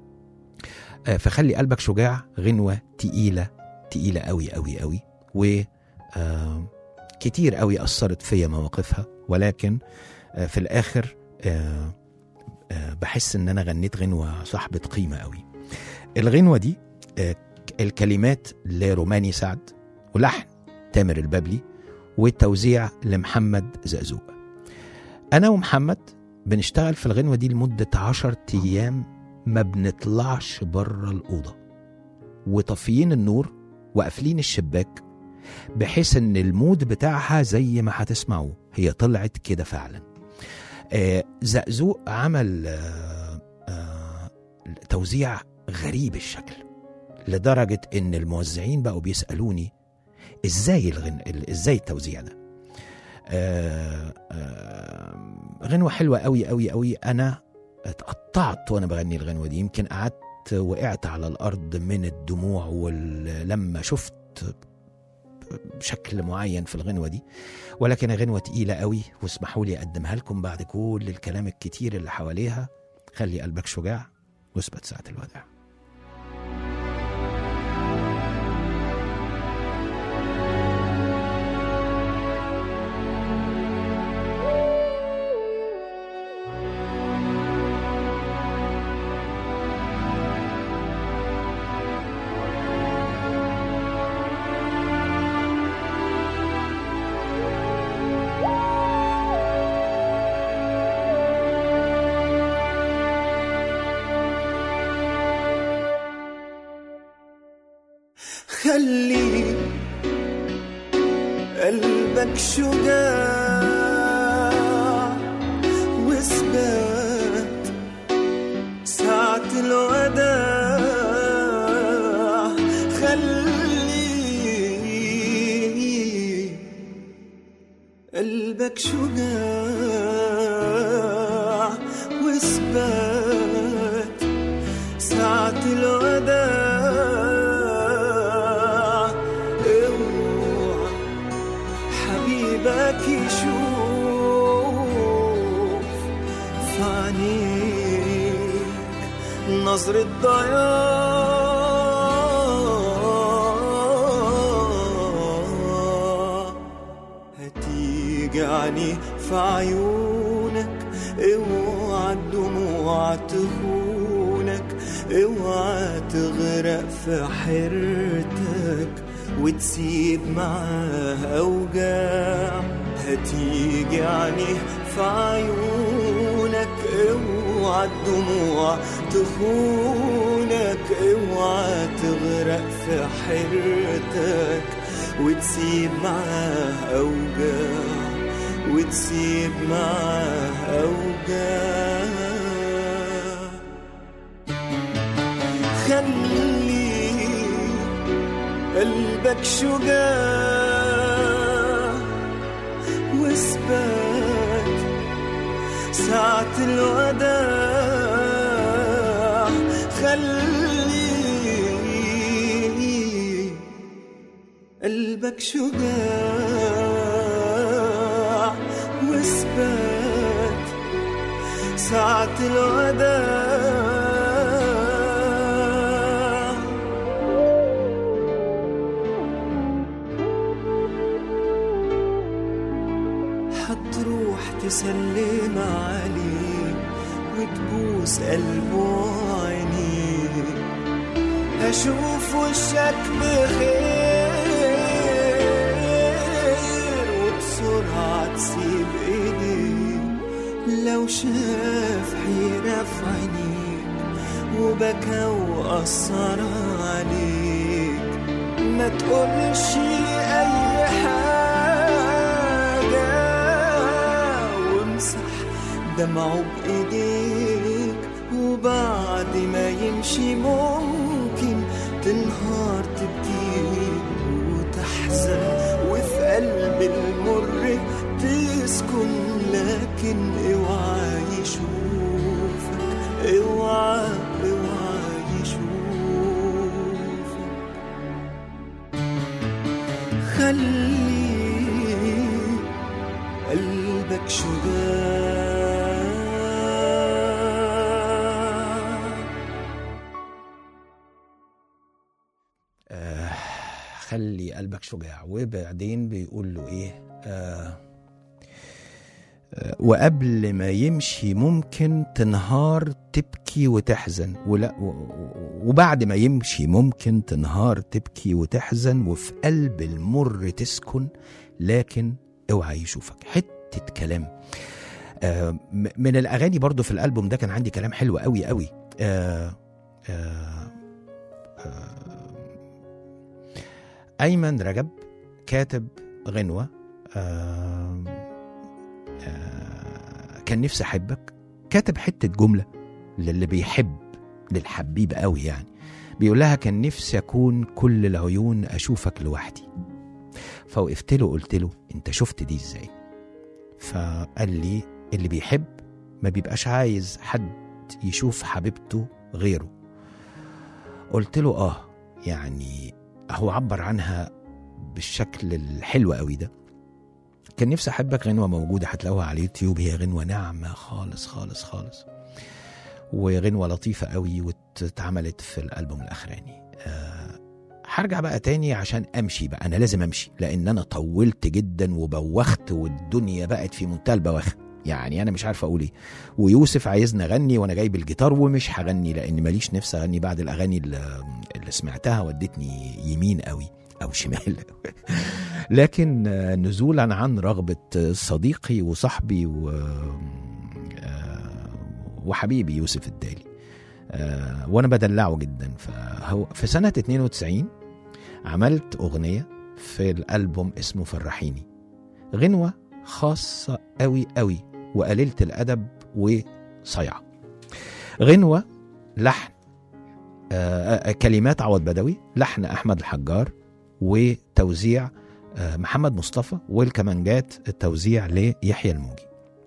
D: آه، فخلي قلبك شجاع غنوة تقيلة تقيلة قوي قوي قوي و آه، كتير قوي أثرت فيا مواقفها ولكن آه، في الآخر آه، آه، بحس إن أنا غنيت غنوة صاحبة قيمة قوي الغنوة دي آه، الكلمات لروماني سعد ولحن تامر البابلي والتوزيع لمحمد زقزوق أنا ومحمد بنشتغل في الغنوة دي لمدة عشر أيام ما بنطلعش بره الأوضة وطافيين النور وقافلين الشباك بحيث ان المود بتاعها زي ما هتسمعوه هي طلعت كده فعلا آه زقزوق عمل آه آه توزيع غريب الشكل لدرجة ان الموزعين بقوا بيسألوني ازاي الغن... ال- ازاي التوزيع ده آه آه غنوة حلوة قوي قوي قوي انا اتقطعت وانا بغني الغنوة دي يمكن قعدت وقعت على الارض من الدموع ولما شفت بشكل معين في الغنوة دي ولكن غنوة تقيلة قوي واسمحوا لي أقدمها لكم بعد كل الكلام الكتير اللي حواليها خلي قلبك شجاع واثبت ساعة الوداع
C: خلي قلبك شجاع واثبات ساعة الوداع خلي قلبك شجاع واثبات ساعة الوداع قلبك يشوف في عينيك نظرة ضياع هتيجعني في عيونك اوعى الدموع تخونك اوعى تغرق في حيرتك وتسيب معاه اوجاع هتيجي عينيه في عيونك اوعى الدموع تخونك اوعى تغرق في حيرتك وتسيب معاه اوجاع وتسيب معاه اوجاع خلي قلبك شجاع واثبات ساعة الوداع خلي قلبك شجاع واثبات ساعة الوداع هتروح تسلم عليه وتبوس قلبه وعينيه هشوف وشك بخير وبسرعة تسيب ايديه لو شاف حيرة في عينيك وبكى وأثر عليك ما تقولش أي حاجة وامسح دمعه بإيديك وبعد ما يمشي ممكن تنهار تبكي وتحزن وفي قلب المر تسكن لكن اوعى يشوفك اوعى اوعى يشوفك خلي قلبك شجاع
D: آه خلي قلبك شجاع وبعدين بيقول له ايه آه آه وقبل ما يمشي ممكن تنهار تبكي وتحزن ولا و- و- وبعد ما يمشي ممكن تنهار تبكي وتحزن وفي قلب المر تسكن لكن اوعى يشوفك حتة كلام آه م- من الاغاني برضو في الالبوم ده كان عندي كلام حلو قوي قوي آه آه أيمن رجب كاتب غنوة آه آه كان نفسي أحبك كاتب حتة جملة للي بيحب للحبيب قوي يعني بيقول لها كان نفسي أكون كل العيون أشوفك لوحدي فوقفت له قلت له أنت شفت دي إزاي فقال لي اللي بيحب ما بيبقاش عايز حد يشوف حبيبته غيره قلت له آه يعني هو عبر عنها بالشكل الحلو قوي ده كان نفسي احبك غنوه موجوده هتلاقوها على اليوتيوب هي غنوه ناعمه خالص خالص خالص وغنوه لطيفه قوي واتعملت في الالبوم الاخراني أه هرجع بقى تاني عشان امشي بقى انا لازم امشي لان انا طولت جدا وبوخت والدنيا بقت في منتهى البواخه يعني انا مش عارف اقول ايه ويوسف عايزني اغني وانا جايب الجيتار ومش هغني لان ماليش نفس اغني بعد الاغاني اللي, اللي سمعتها ودتني يمين قوي او شمال لكن آه، نزولا عن رغبه صديقي وصاحبي و آه، وحبيبي يوسف الدالي آه، وانا بدلعه جدا فهو في سنه 92 عملت اغنيه في الالبوم اسمه فرحيني غنوه خاصه قوي قوي وقليله الادب وصيعه غنوه لحن آه، آه، كلمات عوض بدوي لحن احمد الحجار وتوزيع آه، محمد مصطفى والكمانجات التوزيع ليحيى الموجي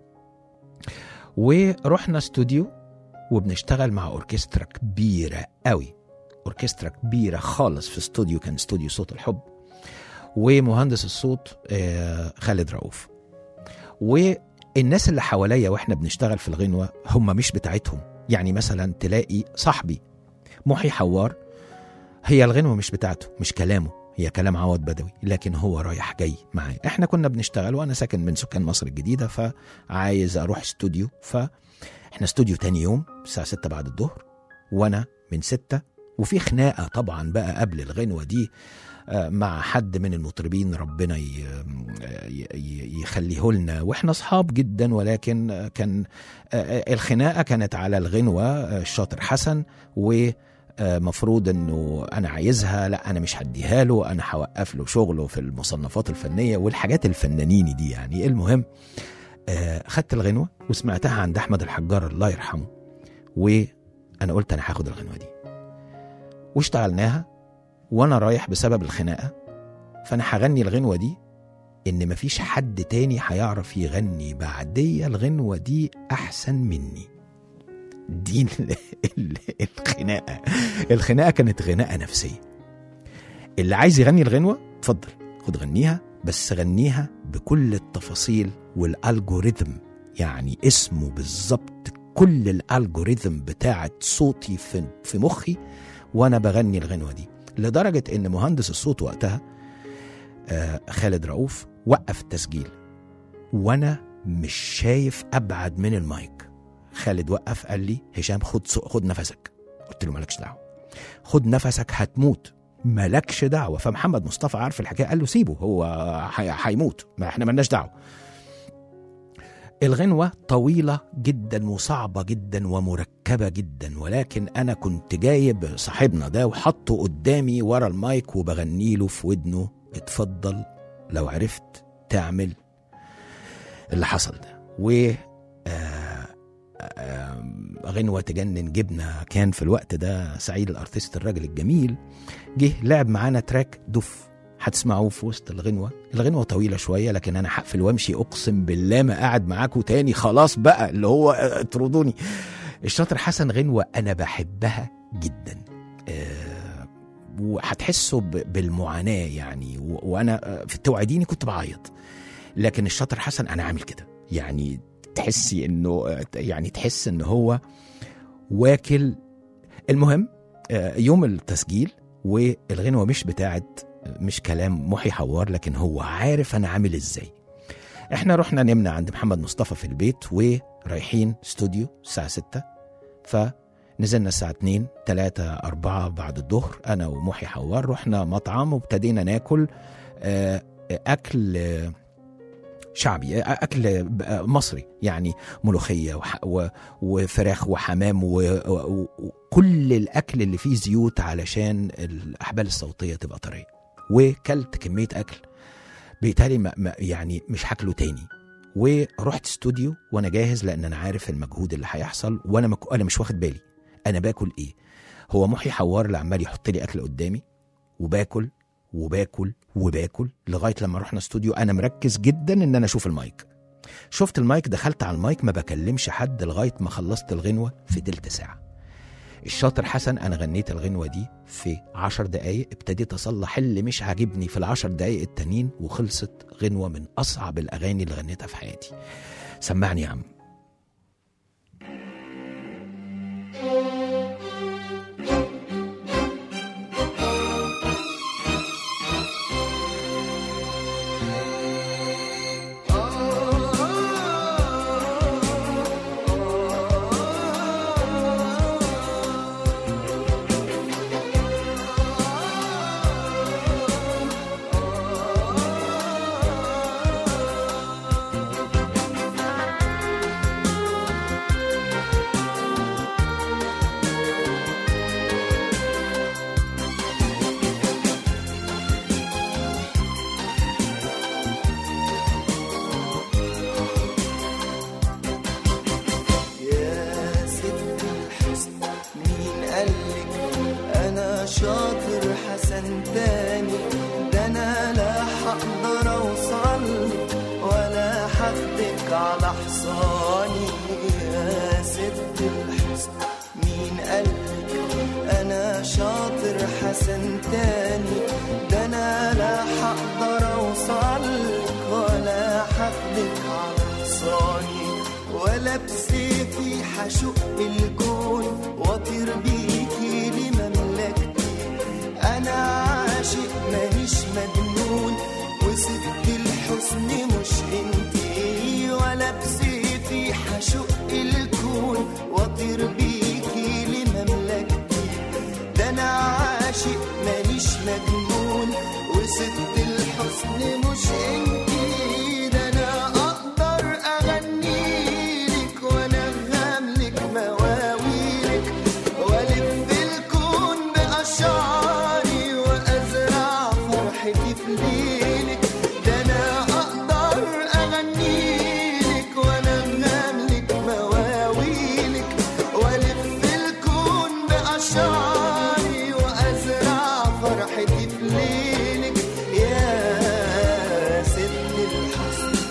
D: ورحنا استوديو وبنشتغل مع اوركسترا كبيره قوي اوركسترا كبيره خالص في استوديو كان استوديو صوت الحب ومهندس الصوت آه، خالد رؤوف والناس اللي حواليا واحنا بنشتغل في الغنوه هم مش بتاعتهم يعني مثلا تلاقي صاحبي محي حوار هي الغنوه مش بتاعته مش كلامه هي كلام عوض بدوي لكن هو رايح جاي معايا احنا كنا بنشتغل وانا ساكن من سكان مصر الجديده فعايز اروح استوديو فاحنا استوديو تاني يوم الساعه 6 بعد الظهر وانا من 6 وفي خناقه طبعا بقى قبل الغنوه دي آه، مع حد من المطربين ربنا ي- ي- ي- يخليه لنا واحنا اصحاب جدا ولكن آه، كان آه، الخناقه كانت على الغنوه آه، الشاطر حسن و آه، مفروض انه انا عايزها لا انا مش هديها له انا هوقف له شغله في المصنفات الفنيه والحاجات الفنانين دي يعني المهم آه، خدت الغنوه وسمعتها عند احمد الحجار الله يرحمه وانا قلت انا هاخد الغنوه دي واشتغلناها وانا رايح بسبب الخناقه فانا هغني الغنوه دي ان مفيش حد تاني هيعرف يغني بعدية الغنوه دي احسن مني دي ال- ال- الخناقه الخناقه كانت خناقه نفسيه اللي عايز يغني الغنوه اتفضل خد غنيها بس غنيها بكل التفاصيل والالجوريثم يعني اسمه بالظبط كل الالجوريثم بتاعت صوتي في في مخي وانا بغني الغنوه دي لدرجه ان مهندس الصوت وقتها آه خالد رؤوف وقف التسجيل وانا مش شايف ابعد من المايك خالد وقف قال لي هشام خد سو- خد نفسك قلت له مالكش دعوه خد نفسك هتموت مالكش دعوه فمحمد مصطفى عارف الحكايه قال له سيبه هو هي- هيموت ما احنا مالناش دعوه الغنوة طويلة جدا وصعبة جدا ومركبة جدا ولكن أنا كنت جايب صاحبنا ده وحطه قدامي ورا المايك وبغني له في ودنه اتفضل لو عرفت تعمل اللي حصل ده و آه، آه، غنوة تجنن جبنا كان في الوقت ده سعيد الارتست الراجل الجميل جه لعب معانا تراك دف هتسمعوه في وسط الغنوة الغنوة طويلة شوية لكن أنا هقفل وامشي أقسم بالله ما قاعد معاكم تاني خلاص بقى اللي هو آه، اطردوني الشاطر حسن غنوة أنا بحبها جدا آه، وهتحسوا ب- بالمعاناة يعني و- وأنا آه، في توعديني كنت بعيط لكن الشاطر حسن أنا عامل كده يعني تحسي إنه آه، يعني تحس إن هو واكل المهم آه، يوم التسجيل والغنوة مش بتاعت مش كلام محي حوار لكن هو عارف انا عامل ازاي احنا رحنا نمنا عند محمد مصطفى في البيت ورايحين استوديو الساعة 6 فنزلنا الساعة 2 3 4 بعد الظهر انا ومحي حوار رحنا مطعم وابتدينا ناكل آه، اكل آه، شعبي آه، اكل آه، مصري يعني ملوخيه وح- و- وفراخ وحمام و- و- وكل الاكل اللي فيه زيوت علشان الاحبال الصوتيه تبقى طريه وكلت كميه اكل بيتهيألي ما- ما- يعني مش هاكله تاني ورحت استوديو وانا جاهز لان انا عارف المجهود اللي هيحصل وانا مك... انا مش واخد بالي انا باكل ايه هو محي حوار اللي عمال يحط لي اكل قدامي وباكل وباكل وباكل لغايه لما رحنا استوديو انا مركز جدا ان انا اشوف المايك شفت المايك دخلت على المايك ما بكلمش حد لغايه ما خلصت الغنوه في تلت ساعه الشاطر حسن انا غنيت الغنوه دي في عشر دقايق ابتديت اصلح اللي مش عاجبني في العشر دقايق التانيين وخلصت غنوه من اصعب الاغاني اللي غنيتها في حياتي سمعني يا عم
C: يا ست الحسن مين قالك انا شاطر حسن تاني ده انا لا هقدر اوصل ولا هاخدك على حصاني يا ست الحسن مين قالك انا شاطر حسن تاني ده انا لا هقدر اوصلك ولا هاخدك على حصاني ولا بسيفي هشق الكون واطير بيكي لمملكتي انا عاشق مانيش مجنون وست الحسن مش انتي ولا بسيفي هشق الكون واطير بيكي لمملكتي ده انا عاشق مانيش مجنون وست الحسن مش انتي ده انا اقدر اغنيلك وانغم لك مواويلك والف الكون باشعاري وازرع فرحتي في ليلك ده انا اقدر اغنيلك وانغم لك مواويلك والف الكون باشعاري وازرع فرحتي في ليلك يا ست الحسن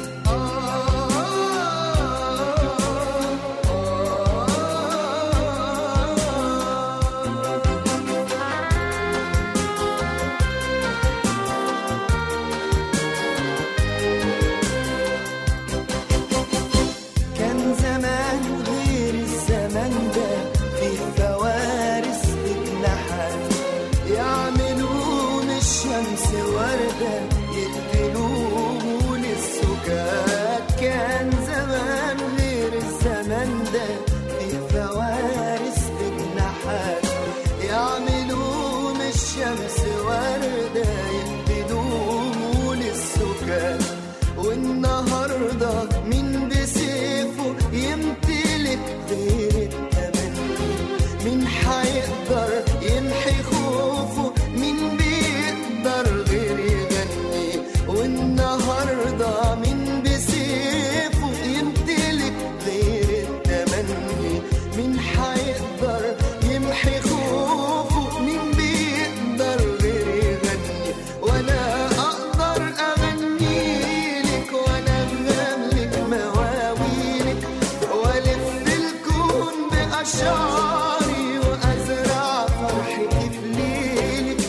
C: كان زمان غير الزمان ده في فوارس بجناحات يعملوا من الشمس وردة يدلوه للسكات كان زمان غير الزمان ده في فوارس بجناحات يعملوا من الشمس وردة يدلوه للسكات والنهارده مين بسيفه يمتلك غير التمني مين هيقدر يمحي خوفه مين بيقدر غير يغني والنهارده مين بسيفه يمتلك غير التمني مين هيقدر يمحي خوفه مين بيقدر غير يغني وانا اقدر اغنيلك وانا لك مواويلك والف الكون باشعاري وازرع فرحتي في ليلك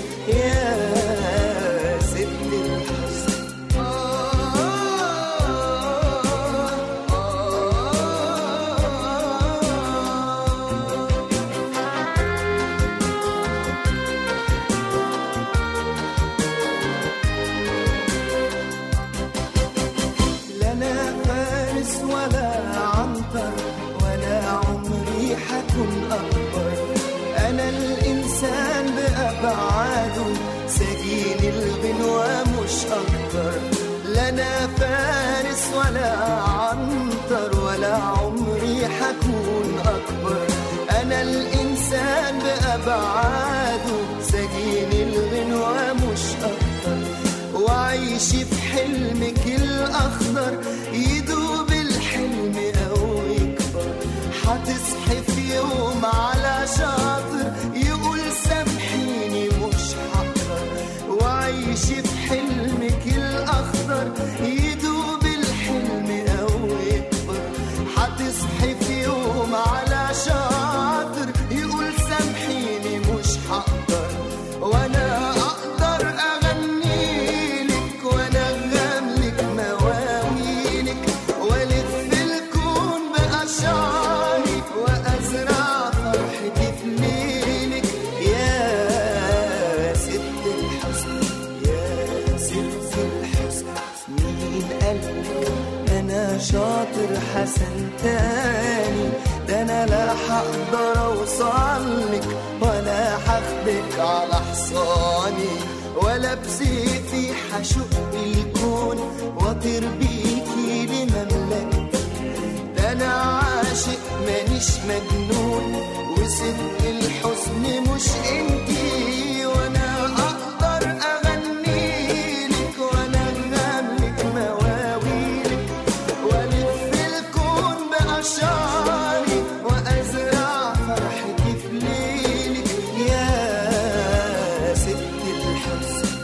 C: يا ست الحسن لا انا فارس ولا عنتر ولا عمري حكون اكبر انا الانسان بابعاده سجين الغنوة مش اكتر لا انا فارس ولا عنتر ولا عمري حكون اكبر انا الانسان بابعاده سجين الغنوة مش اكتر وعيشي في حلمك الأخضر يدوب الحلم أو يكبر هتصحي في يوم على شاطر يقول سامحيني مش هقدر وعيشي في حلمك الأخضر يدوب الحلم أو يكبر هتصحي في يوم على شاطر يقول سامحيني مش هقدر وانا اقدر اغنيلك وانا لك مواويلك والف الكون باشعاري وازرع فرحتي في ليلك يا ست الحسن يا ست الحسن مين قالك انا شاطر حسن تاني ده انا لا هقدر اوصلك ولا هاخدك على حصاني ولا بسيفي هشق الكون واطير بيكي لمملكتي ده انا عاشق مانيش مجنون وست الحسن مش انتي وانا اقدر اغنيلك وانا لك مواويلك والف الكون باشعاري وازرع فرحتي في ليلك يا ست الحسن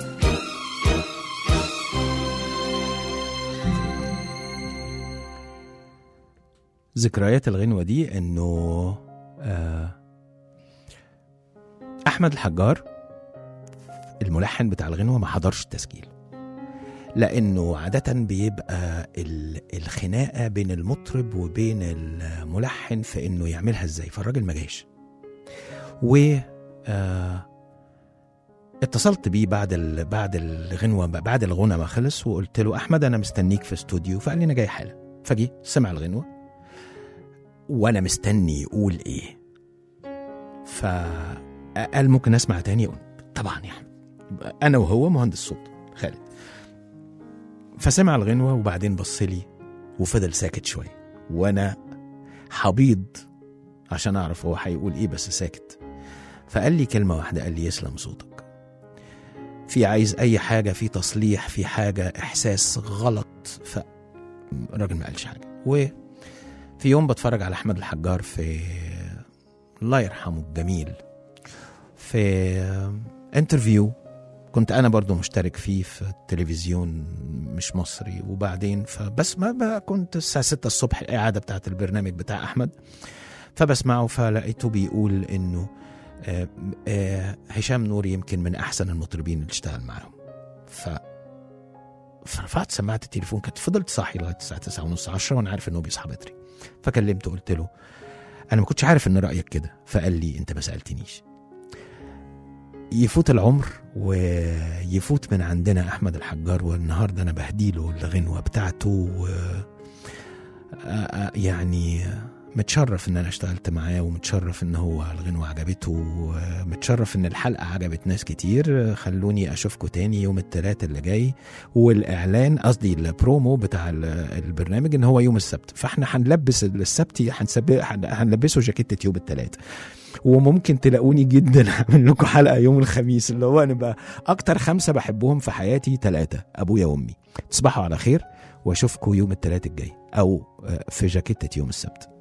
D: ذكريات الغنوة دي انه آه، احمد الحجار الملحن بتاع الغنوة ما حضرش التسجيل لأنه عادة بيبقى ال- الخناقة بين المطرب وبين الملحن في إنه يعملها إزاي فالراجل ما جاش و آه اتصلت بيه بعد ال... بعد الغنوه بعد الغنى ما خلص وقلت له احمد انا مستنيك في استوديو فقال لي انا جاي حالا فجي سمع الغنوه وانا مستني يقول ايه فقال ممكن اسمع تاني قلت طبعا يا احمد انا وهو مهندس صوت خالد فسمع الغنوه وبعدين بص لي وفضل ساكت شويه وانا حبيض عشان اعرف هو هيقول ايه بس ساكت فقال لي كلمه واحده قال لي يسلم صوتك في عايز اي حاجه في تصليح في حاجه احساس غلط فالراجل ما قالش حاجه وفي يوم بتفرج على احمد الحجار في الله يرحمه الجميل في انترفيو كنت انا برضو مشترك فيه في التلفزيون مش مصري وبعدين فبس ما ما كنت الساعه 6 الصبح الاعاده بتاعت البرنامج بتاع احمد فبسمعه فلقيته بيقول انه آه، آه، هشام نور يمكن من احسن المطربين اللي اشتغل معاهم ف فرفعت سماعه التليفون كانت فضلت صاحي لغايه الساعه 9 ونص 10 وانا عارف انه بيصحى بدري فكلمته قلت له انا ما كنتش عارف ان رايك كده فقال لي انت ما سالتنيش يفوت العمر ويفوت من عندنا احمد الحجار والنهارده انا بهديله الغنوه بتاعته و آه، آه، يعني متشرف ان انا اشتغلت معاه ومتشرف ان هو الغنوة عجبته ومتشرف ان الحلقة عجبت ناس كتير خلوني اشوفكم تاني يوم الثلاث اللي جاي والاعلان قصدي البرومو بتاع ال- البرنامج ان هو يوم السبت فاحنا هنلبس السبت هنسب- هن- هنلبسه جاكيتة يوم الثلاث وممكن تلاقوني جدا اعمل لكم حلقه يوم الخميس اللي هو انا بقى اكتر خمسه بحبهم في حياتي ثلاثه ابويا وامي تصبحوا على خير واشوفكم يوم الثلاث الجاي او آه، في جاكيتة يوم السبت